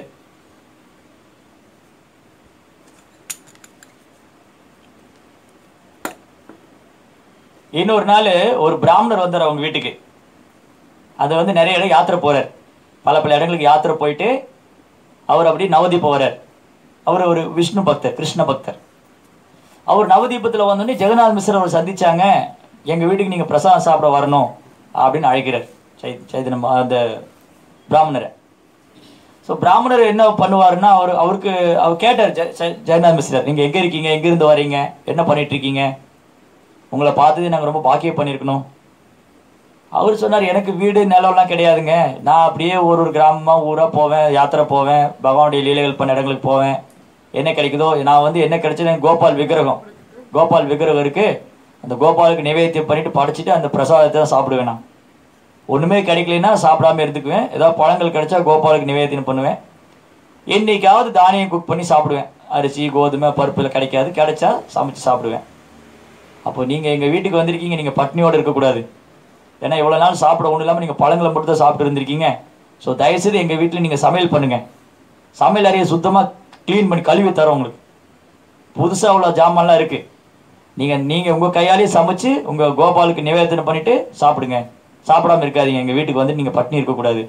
இன்னொரு நாள் ஒரு பிராமணர் வந்தார் அவங்க வீட்டுக்கு அது வந்து நிறைய இடம் யாத்திரை போறார் பல பல இடங்களுக்கு யாத்திரை போயிட்டு அவர் அப்படி நவதீப் போறார் அவர் ஒரு விஷ்ணு பக்தர் கிருஷ்ண பக்தர் அவர் நவதீபத்தில் வந்தோடனே ஜெகநாத் மிஸ்ரர் அவர் சந்திச்சாங்க எங்கள் வீட்டுக்கு நீங்கள் பிரசாதம் சாப்பிட வரணும் அப்படின்னு அழைக்கிறார் சை சைதன்யம் அந்த பிராமணரை ஸோ பிராமணர் என்ன பண்ணுவாருன்னா அவர் அவருக்கு அவர் கேட்டார் ஜெ- ஜெ- ஜெகநாத் மிஸ்ரர் நீங்கள் எங்கே இருக்கீங்க எங்கேருந்து வரீங்க என்ன பண்ணிட்டு இருக்கீங்க உங்களை பார்த்தது நாங்கள் ரொம்ப பாக்கியம் பண்ணியிருக்கணும் அவர் சொன்னார் எனக்கு வீடு நிலம்லாம் கிடையாதுங்க நான் அப்படியே ஒரு ஒரு கிராமமாக ஊராக போவேன் யாத்திரை போவேன் பகவானுடைய லீலைகள் பண்ண இடங்களுக்கு போவேன் என்ன கிடைக்குதோ நான் வந்து என்ன கிடைச்சது எனக்கு கோபால் விக்கிரகம் கோபால் விக்கிரகம் இருக்கு அந்த கோபாலுக்கு நிவேத்தியம் பண்ணிட்டு படைச்சிட்டு அந்த பிரசாதத்தை தான் சாப்பிடுவேன் நான் ஒன்றுமே கிடைக்கலைன்னா சாப்பிடாம இருந்துக்குவேன் ஏதாவது பழங்கள் கிடைச்சா கோபாலுக்கு நிவேத்தியம் பண்ணுவேன் என்னைக்காவது தானியம் குக் பண்ணி சாப்பிடுவேன் அரிசி கோதுமை பருப்பில் கிடைக்காது கிடைச்சா சமைச்சு சாப்பிடுவேன் அப்போ நீங்கள் எங்கள் வீட்டுக்கு வந்திருக்கீங்க நீங்கள் பட்னியோடு இருக்கக்கூடாது ஏன்னா இவ்வளோ நாள் சாப்பிட ஒன்றும் இல்லாமல் நீங்கள் பழங்களை மட்டும் தான் சாப்பிட்டு இருந்திருக்கீங்க ஸோ தயவுசெய்து எங்கள் வீட்டில் நீங்கள் சமையல் பண்ணுங்கள் சமையல் அறையை சுத்தமாக க்ளீன் பண்ணி கழுவி தரோம் உங்களுக்கு புதுசாக உள்ள ஜாமான்லாம் இருக்குது நீங்கள் நீங்கள் உங்கள் கையாலேயே சமைச்சு உங்கள் கோபாலுக்கு நிவேதனம் பண்ணிவிட்டு சாப்பிடுங்க சாப்பிடாம இருக்காதீங்க எங்கள் வீட்டுக்கு வந்து நீங்கள் பட்னி இருக்கக்கூடாது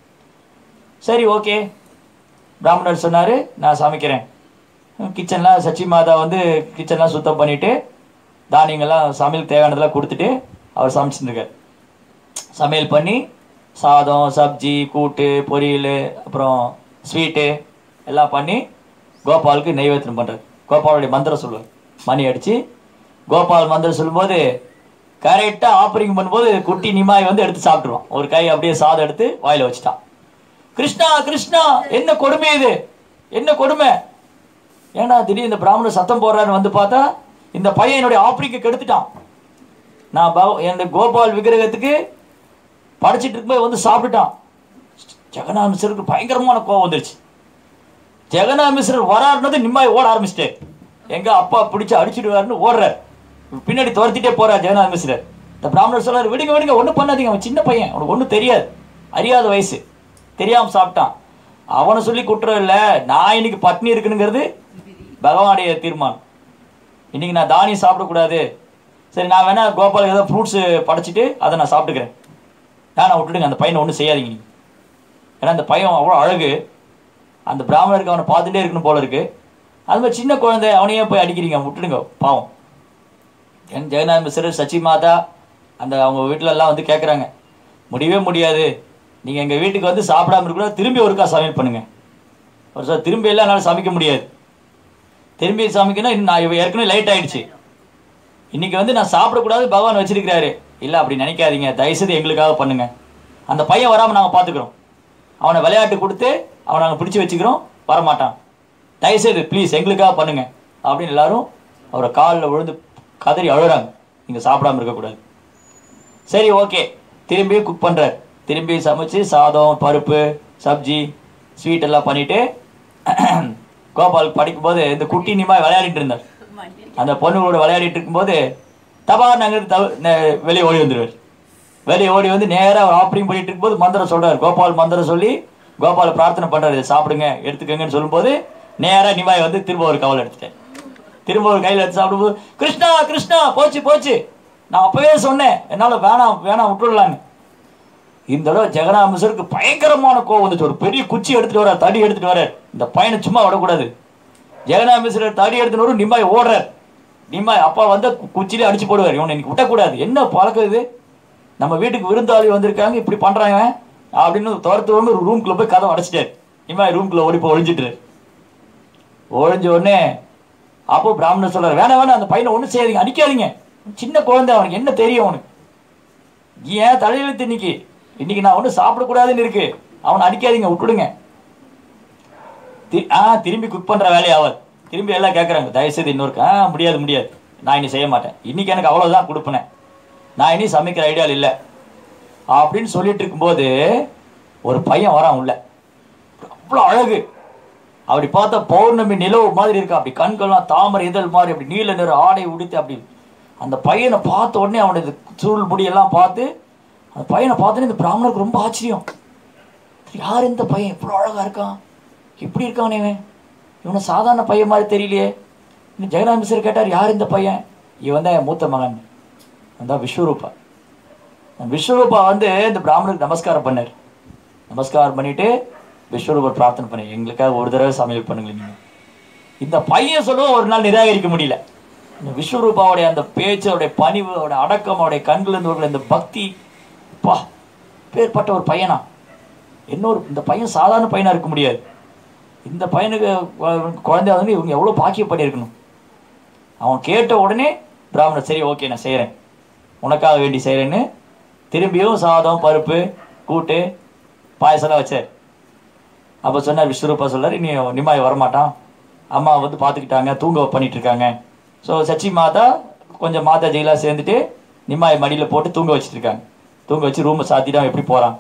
சரி ஓகே பிராமணர் சொன்னார் நான் சமைக்கிறேன் கிச்சன்லாம் சச்சி மாதா வந்து கிச்சன்லாம் சுத்தம் பண்ணிவிட்டு தானியங்கள்லாம் சமையல் தேவையானதெல்லாம் கொடுத்துட்டு அவர் சமைச்சிருக்கார் சமையல் பண்ணி சாதம் சப்ஜி கூட்டு பொரியல் அப்புறம் ஸ்வீட்டு எல்லாம் பண்ணி கோபாலுக்கு நெய்வேத்தியம் பண்ணுறார் கோபாலுடைய மந்திரம் சொல்லுவார் மணி அடித்து கோபால் மந்திரம் சொல்லும்போது கரெக்டாக ஆப்பரிங் பண்ணும்போது குட்டி நிமாய் வந்து எடுத்து சாப்பிட்ருவான் ஒரு கை அப்படியே சாதம் எடுத்து வாயில வச்சுட்டான் கிருஷ்ணா கிருஷ்ணா என்ன கொடுமை இது என்ன கொடுமை ஏன்னா திடீர்னு இந்த பிராமணர் சத்தம் போடுறாருன்னு வந்து பார்த்தா இந்த பையன் என்னுடைய ஆப்பிரிக்க கெடுத்துட்டான் நான் பக என் கோபால் விக்கிரகத்துக்கு படைச்சிட்டு இருக்கும்போது வந்து சாப்பிட்டுட்டான் ஜெகநாத் மிஸ்ருக்கு பயங்கரமான கோவம் வந்துருச்சு ஜெகநாத் மிஸ்ரர் வராருனது நிம்மாய் ஓட ஆரம்பிச்சிட்டாரு எங்க அப்பா பிடிச்சு அடிச்சிடுவாருன்னு ஓடுறார் பின்னாடி துரத்திட்டே போறார் ஜெகநாத் மிஸ்ரர் இந்த பிராமணர் சொல்றாரு விடுங்க விடுங்க ஒன்றும் பண்ணாதீங்க அவன் சின்ன பையன் அவனுக்கு ஒன்றும் தெரியாது அறியாத வயசு தெரியாம சாப்பிட்டான் அவனை சொல்லி குற்றம் இல்லை நான் இன்னைக்கு பட்னி இருக்குனுங்கிறது பகவானுடைய தீர்மானம் இன்னைக்கு நான் தானியம் சாப்பிடக்கூடாது சரி நான் வேணா கோபாலுக்கு ஏதாவது ஃப்ரூட்ஸு படைச்சிட்டு அதை நான் சாப்பிட்டுக்கிறேன் நான் விட்டுடுங்க அந்த பையனை ஒன்றும் செய்யாதீங்க நீங்க ஏன்னா அந்த பையன் அவ்வளோ அழகு அந்த பிராமணருக்கு அவனை பார்த்துட்டே இருக்கணும் போல இருக்கு அது மாதிரி சின்ன குழந்தை அவனையே போய் அடிக்கிறீங்க விட்டுடுங்க பாவம் என் ஜெகநாத் மிஸ்ரர் சச்சி மாதா அந்த அவங்க வீட்டில எல்லாம் வந்து கேட்குறாங்க முடியவே முடியாது நீங்கள் எங்கள் வீட்டுக்கு வந்து சாப்பிடாம இருக்கக்கூடாது திரும்பி ஒருக்கா சமையல் பண்ணுங்க ஒரு சார் திரும்பி எல்லாம் என்னால் சமைக்க முடியாது திரும்பி சமைக்கணும் இன்னும் நான் ஏற்கனவே லேட் ஆயிடுச்சு இன்னைக்கு வந்து நான் சாப்பிடக்கூடாது பகவான் வச்சிருக்கிறாரு இல்லை அப்படி நினைக்காதீங்க தயவுசெய்து எங்களுக்காக பண்ணுங்க அந்த பையன் வராமல் நாங்கள் பார்த்துக்குறோம் அவனை விளையாட்டு கொடுத்து அவனை நாங்கள் பிடிச்சி வச்சுக்கிறோம் வரமாட்டான் தயவுசெய்து ப்ளீஸ் எங்களுக்காக பண்ணுங்க அப்படின்னு எல்லாரும் அவரை காலில் விழுந்து கதறி அழுறாங்க நீங்கள் சாப்பிடாம இருக்கக்கூடாது சரி ஓகே திரும்பி குக் பண்ணுறார் திரும்பி சமைச்சு சாதம் பருப்பு சப்ஜி ஸ்வீட் எல்லாம் பண்ணிட்டு கோபால் படிக்கும்போது இந்த குட்டி நிமா விளையாடிட்டு இருந்தார் அந்த பொண்ணுகளோட விளையாடிட்டு இருக்கும்போது தபா நாங்கள் தவ நெ- வெளியே ஓடி வந்துடுவார் வெளியே ஓடி வந்து நேராக அவர் ஆப்ரிங் பண்ணிட்டு இருக்கும்போது மந்திரம் சொல்றாரு கோபால் மந்திரம் சொல்லி கோபால் பிரார்த்தனை பண்றாரு "இதை சாப்பிடுங்க எடுத்துக்கங்கன்னு சொல்லும்போது நேராக நிமாய் வந்து திரும்ப ஒரு கவலை எடுத்துட்டேன் திரும்ப ஒரு கையில் எடுத்து சாப்பிடும்போது கிருஷ்ணா கிருஷ்ணா போச்சு போச்சு நான் அப்பவே சொன்னேன் என்னால் வேணாம் வேணாம் விட்டுடலான்னு இந்த தடவை ஜெகநாமிசருக்கு பயங்கரமான கோவம் வந்துச்சு ஒரு பெரிய குச்சி எடுத்துட்டு வர தடி எடுத்துட்டு வர இந்த பையனை சும்மா விடக்கூடாது ஜெகநாமிசர் தடி எடுத்துட்டு வரும் நிம்மாய் ஓடுறார் நிம்மாய் அப்பா வந்து கு- குச்சியிலே அடிச்சு போடுவார் இவனை இன்னைக்கு விட்டக்கூடாது என்ன பழக்கம் இது நம்ம வீட்டுக்கு விருந்தாளி வந்திருக்காங்க இப்படி பண்றாங்க அப்படின்னு துரத்து வந்து ஒரு ரூம்குள்ள போய் கதவை அடைச்சிட்டாரு நிம்மாய் ரூம்குள்ள ஓடி போய் ஒழிஞ்சிட்டு ஒழிஞ்ச உடனே அப்போ பிராமணர் சொல்றாரு வேணாம் வேணாம் அந்த பையனை ஒன்றும் செய்யாதீங்க அடிக்காதீங்க சின்ன குழந்தை அவனுக்கு என்ன தெரியும் அவனுக்கு ஏன் தலையெழுத்து இன்னைக்கு இன்னைக்கு நான் ஒன்றும் சாப்பிடக்கூடாதுன்னு இருக்கு அவனை அடிக்காதீங்க விட்டுடுங்க தி- ஆ திரும்பி குக் பண்ற வேலையை அவர் திரும்பி எல்லாம் கேட்குறாங்க தயவுசெய்து இன்னொரு ஆ முடியாது முடியாது நான் இனி செய்ய மாட்டேன் இன்னைக்கு எனக்கு அவ்வளோதான் கொடுப்பேன் நான் இனி சமைக்கிற ஐடியாவில் இல்லை அப்படின்னு சொல்லிட்டு இருக்கும்போது ஒரு பையன் வரான் உள்ள அவ்வளோ அழகு அப்படி பார்த்தா பௌர்ணமி நிலவு மாதிரி இருக்கா அப்படி கண்கள்லாம் தாமரை இதழ் மாதிரி அப்படி நீல நிற ஆடை உடுத்து அப்படி அந்த பையனை பார்த்த உடனே அவனுடைய சூழல் முடியெல்லாம் பார்த்து அந்த பையனை பார்த்தோன்னே இந்த பிராமணருக்கு ரொம்ப ஆச்சரியம் யார் இந்த பையன் இவ்வளோ அழகா இருக்கான் இப்படி இருக்கானே இவன் இவனை சாதாரண பையன் மாதிரி தெரியலையே இன்னும் ஜெகநாத் மிஸ்ரர் கேட்டார் யார் இந்த பையன் இவன் தான் என் மூத்த மகன் அந்த விஸ்வரூபா அந்த விஸ்வரூபா வந்து இந்த பிராமணருக்கு நமஸ்காரம் பண்ணார் நமஸ்காரம் பண்ணிட்டு விஸ்வரூபர் பிரார்த்தனை பண்ணி எங்களுக்காக ஒரு தடவை சமையல் பண்ணுங்க நீங்க இந்த பையன் சொல்லுவோம் ஒரு நாள் நிராகரிக்க முடியல இந்த விஸ்வரூபாவுடைய அந்த பேச்சு அவருடைய பணிவு அவருடைய அடக்கம் அவருடைய கண்கள் இருந்து வருகிற இந்த பக்தி பா பேர்பட்ட ஒரு பையனா இன்னொரு இந்த பையன் சாதாரண பையனா இருக்க முடியாது இந்த பையனுக்கு கு- குழந்தையா வந்து இவங்க எவ்வளோ பாக்கியம் பண்ணியிருக்கணும் அவன் கேட்ட உடனே பிராமணர் சரி ஓகே நான் செய்கிறேன் உனக்காக வேண்டி செய்கிறேன்னு திரும்பியும் சாதம் பருப்பு கூட்டு பாயசம்லாம் வச்சார் அப்போ சொன்னார் விஸ்வரூபா சொல்றாரு நீ நிம்மாய் வரமாட்டான் அம்மா வந்து பார்த்துக்கிட்டாங்க தூங்க பண்ணிட்டு இருக்காங்க ஸோ சச்சி மாதா கொஞ்சம் மாதாஜிலாம் சேர்ந்துட்டு நிம்மாய் மடியில் போட்டு தூங்க வச்சிட்டு இருக்காங்க தூங்க வச்சு ரூமை சாத்திட்டு அவன் எப்படி போகிறான்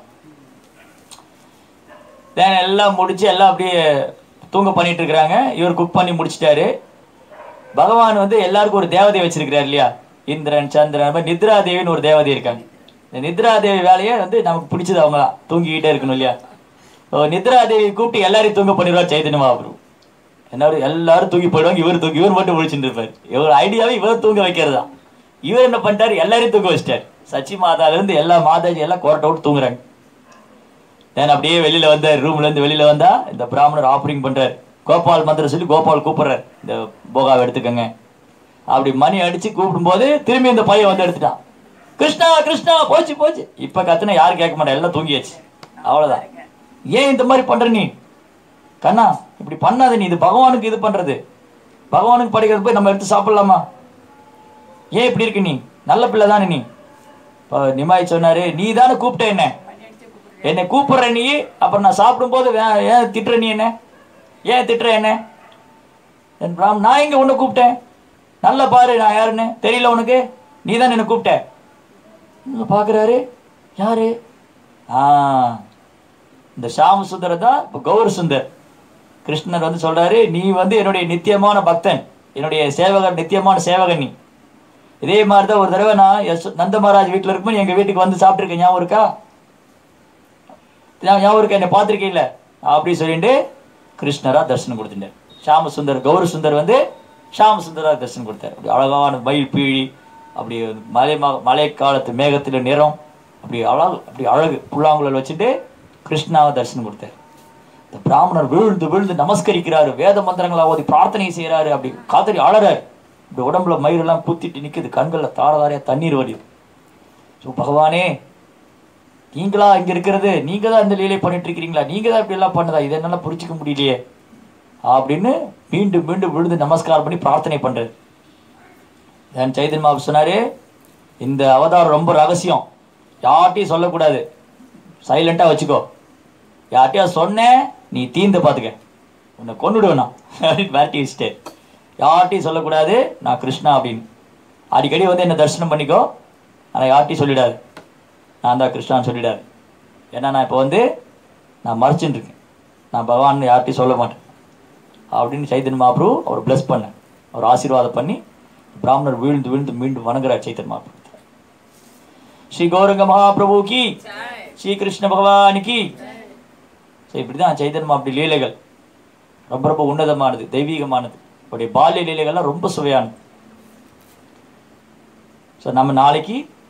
தேன் எல்லாம் முடிச்சு எல்லாம் அப்படியே தூங்க பண்ணிட்டு இருக்கிறாங்க இவர் குக் பண்ணி முடிச்சிட்டாரு பகவான் வந்து எல்லாருக்கும் ஒரு தேவதை வச்சிருக்கிறார் இல்லையா இந்திரன் சந்திரன் அது மாதிரி நித்ரா தேவின்னு ஒரு தேவதை இருக்காங்க இந்த நித்ரா தேவி வேலையை வந்து நமக்கு பிடிச்சது அவங்க தான் தூங்கிக்கிட்டே இருக்கணும் இல்லையா ஓ, நித்ரா தேவி கூப்பிட்டு எல்லாரையும் தூங்க பண்ணிடுவார் சைதன்ய மகாபிரபு எல்லாரும் எல்லாரும் தூங்கி போயிடுவாங்க இவர் தூங்கி இவர் மட்டும் முழிச்சுட்டு இருப்பார் இவர் ஐடியாவே இவர் தூங்க வைக்கிறது தான் இவர் என்ன பண்ணிட்டாரு எல்லாரையும் தூங்க வச்சிட்டார் சச்சி மாதால இருந்து எல்லா மாதாஜி எல்லாம் கோரட்டை விட்டு தூங்குறாங்க தென் அப்படியே வெளியில வந்தார் ரூம்ல இருந்து வெளியில வந்தா இந்த பிராமணர் ஆஃபரிங் பண்றாரு கோபால் மந்திரம் சொல்லி கோபால் கூப்பிடுறாரு இந்த போகாவை எடுத்துக்கங்க அப்படி மணி அடிச்சு கூப்பிடும்போது திரும்பி இந்த பையன் வந்து எடுத்துட்டான் கிருஷ்ணா கிருஷ்ணா போச்சு போச்சு இப்ப கத்துனா யாரும் கேட்க மாட்டா எல்லாம் தூங்கியாச்சு அவ்வளவுதான் ஏன் இந்த மாதிரி பண்ற நீ கண்ணா இப்படி பண்ணாத நீ இது பகவானுக்கு இது பண்றது பகவானுக்கு படைக்கிறது போய் நம்ம எடுத்து சாப்பிடலாமா ஏன் இப்படி இருக்கு நீ நல்ல பிள்ளை தானே நீ இப்போ நிமாய் சொன்னாரு நீ தானே கூப்பிட்ட என்ன என்னை கூப்பிடுற நீ அப்புறம் நான் சாப்பிடும்போது வே- ஏன் திட்டுற நீ என்ன ஏன் திட்டுற என்ன என் பிராம் நான் இங்க உன்னை கூப்பிட்டேன் நல்லா பாரு நான் யாருன்னு தெரியல உனக்கு நீ தான் என்ன கூப்பிட்ட இங்க பார்க்குறாரு யாரு ஆ இந்த ஷாம சுந்தர் தான் இப்போ கௌர சுந்தர் கிருஷ்ணர் வந்து சொல்றாரு நீ வந்து என்னுடைய நித்தியமான பக்தன் என்னுடைய சேவகன் நித்தியமான சேவகன் நீ இதே மாதிரி தான் ஒரு தடவை நான் யசோ நந்த மகாராஜ் வீட்டில் இருக்கும்போது எங்கள் வீட்டுக்கு வந்து சாப்பிட்ருக்கேன் ஞாபகம் இருக்கா ஞா- ஞாபகம் இருக்கா என்னை பார்த்துருக்கீங்கள அப்படி சொல்லிட்டு கிருஷ்ணரா தரிசனம் கொடுத்துட்டார் ஷாம சுந்தர் கௌர சுந்தர் வந்து ஷாம சுந்தரா தரிசனம் கொடுத்தார் அப்படி அழகான மயில் பீழி அப்படி மலை மா மழை காலத்து மேகத்தில் நிறம் அப்படி அழகு அப்படி அழகு புல்லாங்குழல் வச்சுட்டு கிருஷ்ணாவை தரிசனம் கொடுத்தார் இந்த பிராமணர் விழுந்து விழுந்து நமஸ்கரிக்கிறாரு வேத மந்திரங்களை ஓதி பிரார்த்தனை செய்கிறாரு அப்படி காத்தடி அழறாரு இப்படி உடம்புல மயிரெல்லாம் குத்திட்டு நிக்குது கண்கள்ல தார தாரையா தண்ணீர் வருது ஸோ பகவானே நீங்களா இங்க இருக்கிறது நீங்க தான் இந்த லீலை பண்ணிட்டு இருக்கிறீங்களா நீங்க தான் இப்படி எல்லாம் பண்ணதா இதை என்னால புரிஞ்சுக்க முடியலையே அப்படின்னு மீண்டும் மீண்டும் விழுந்து நமஸ்காரம் பண்ணி பிரார்த்தனை பண்றாரு என் சைதன்ய மாபு சொன்னாரு இந்த அவதாரம் ரொம்ப ரகசியம் யார்ட்டையும் சொல்லக்கூடாது சைலண்டா வச்சுக்கோ யார்ட்டையா சொன்னேன் நீ தீந்து பார்த்துக்க உன்னை கொண்டுடுவேன் நான் அப்படின்னு மிரட்டி வச்சுட்டு யார்ட்டையும் சொல்லக்கூடாது நான் கிருஷ்ணா அப்படின்னு அடிக்கடி வந்து என்ன தரிசனம் பண்ணிக்கோ ஆனால் யார்ட்டையும் சொல்லிடாது நான் தான் கிருஷ்ணான்னு சொல்லிடாது ஏன்னா நான் இப்போ வந்து நான் மறைச்சுட்டு இருக்கேன் நான் பகவான் யார்ட்டையும் சொல்ல மாட்டேன் அப்படின்னு சைத்தன்ய மகாபிரபு அவர் பிளஸ் பண்ணேன் அவர் ஆசீர்வாதம் பண்ணி பிராமணர் வீழ்ந்து வீழ்ந்து மீண்டும் வணங்குறார் சைத்தன்ய மகாபிரபு ஸ்ரீ கௌரங்க மகாபிரபு கி ஜெய் ஸ்ரீ கிருஷ்ண பகவான் கி ஸோ இப்படி தான் சைத்தன்ய மகாபிரபு லீலைகள் ரொம்ப ரொம்ப உன்னதமானது தெய்வீகமானது அவருடைய பால்ய லீலைகள்லாம் ரொம்ப சுவையானது ஸோ நம்ம நாளைக்கு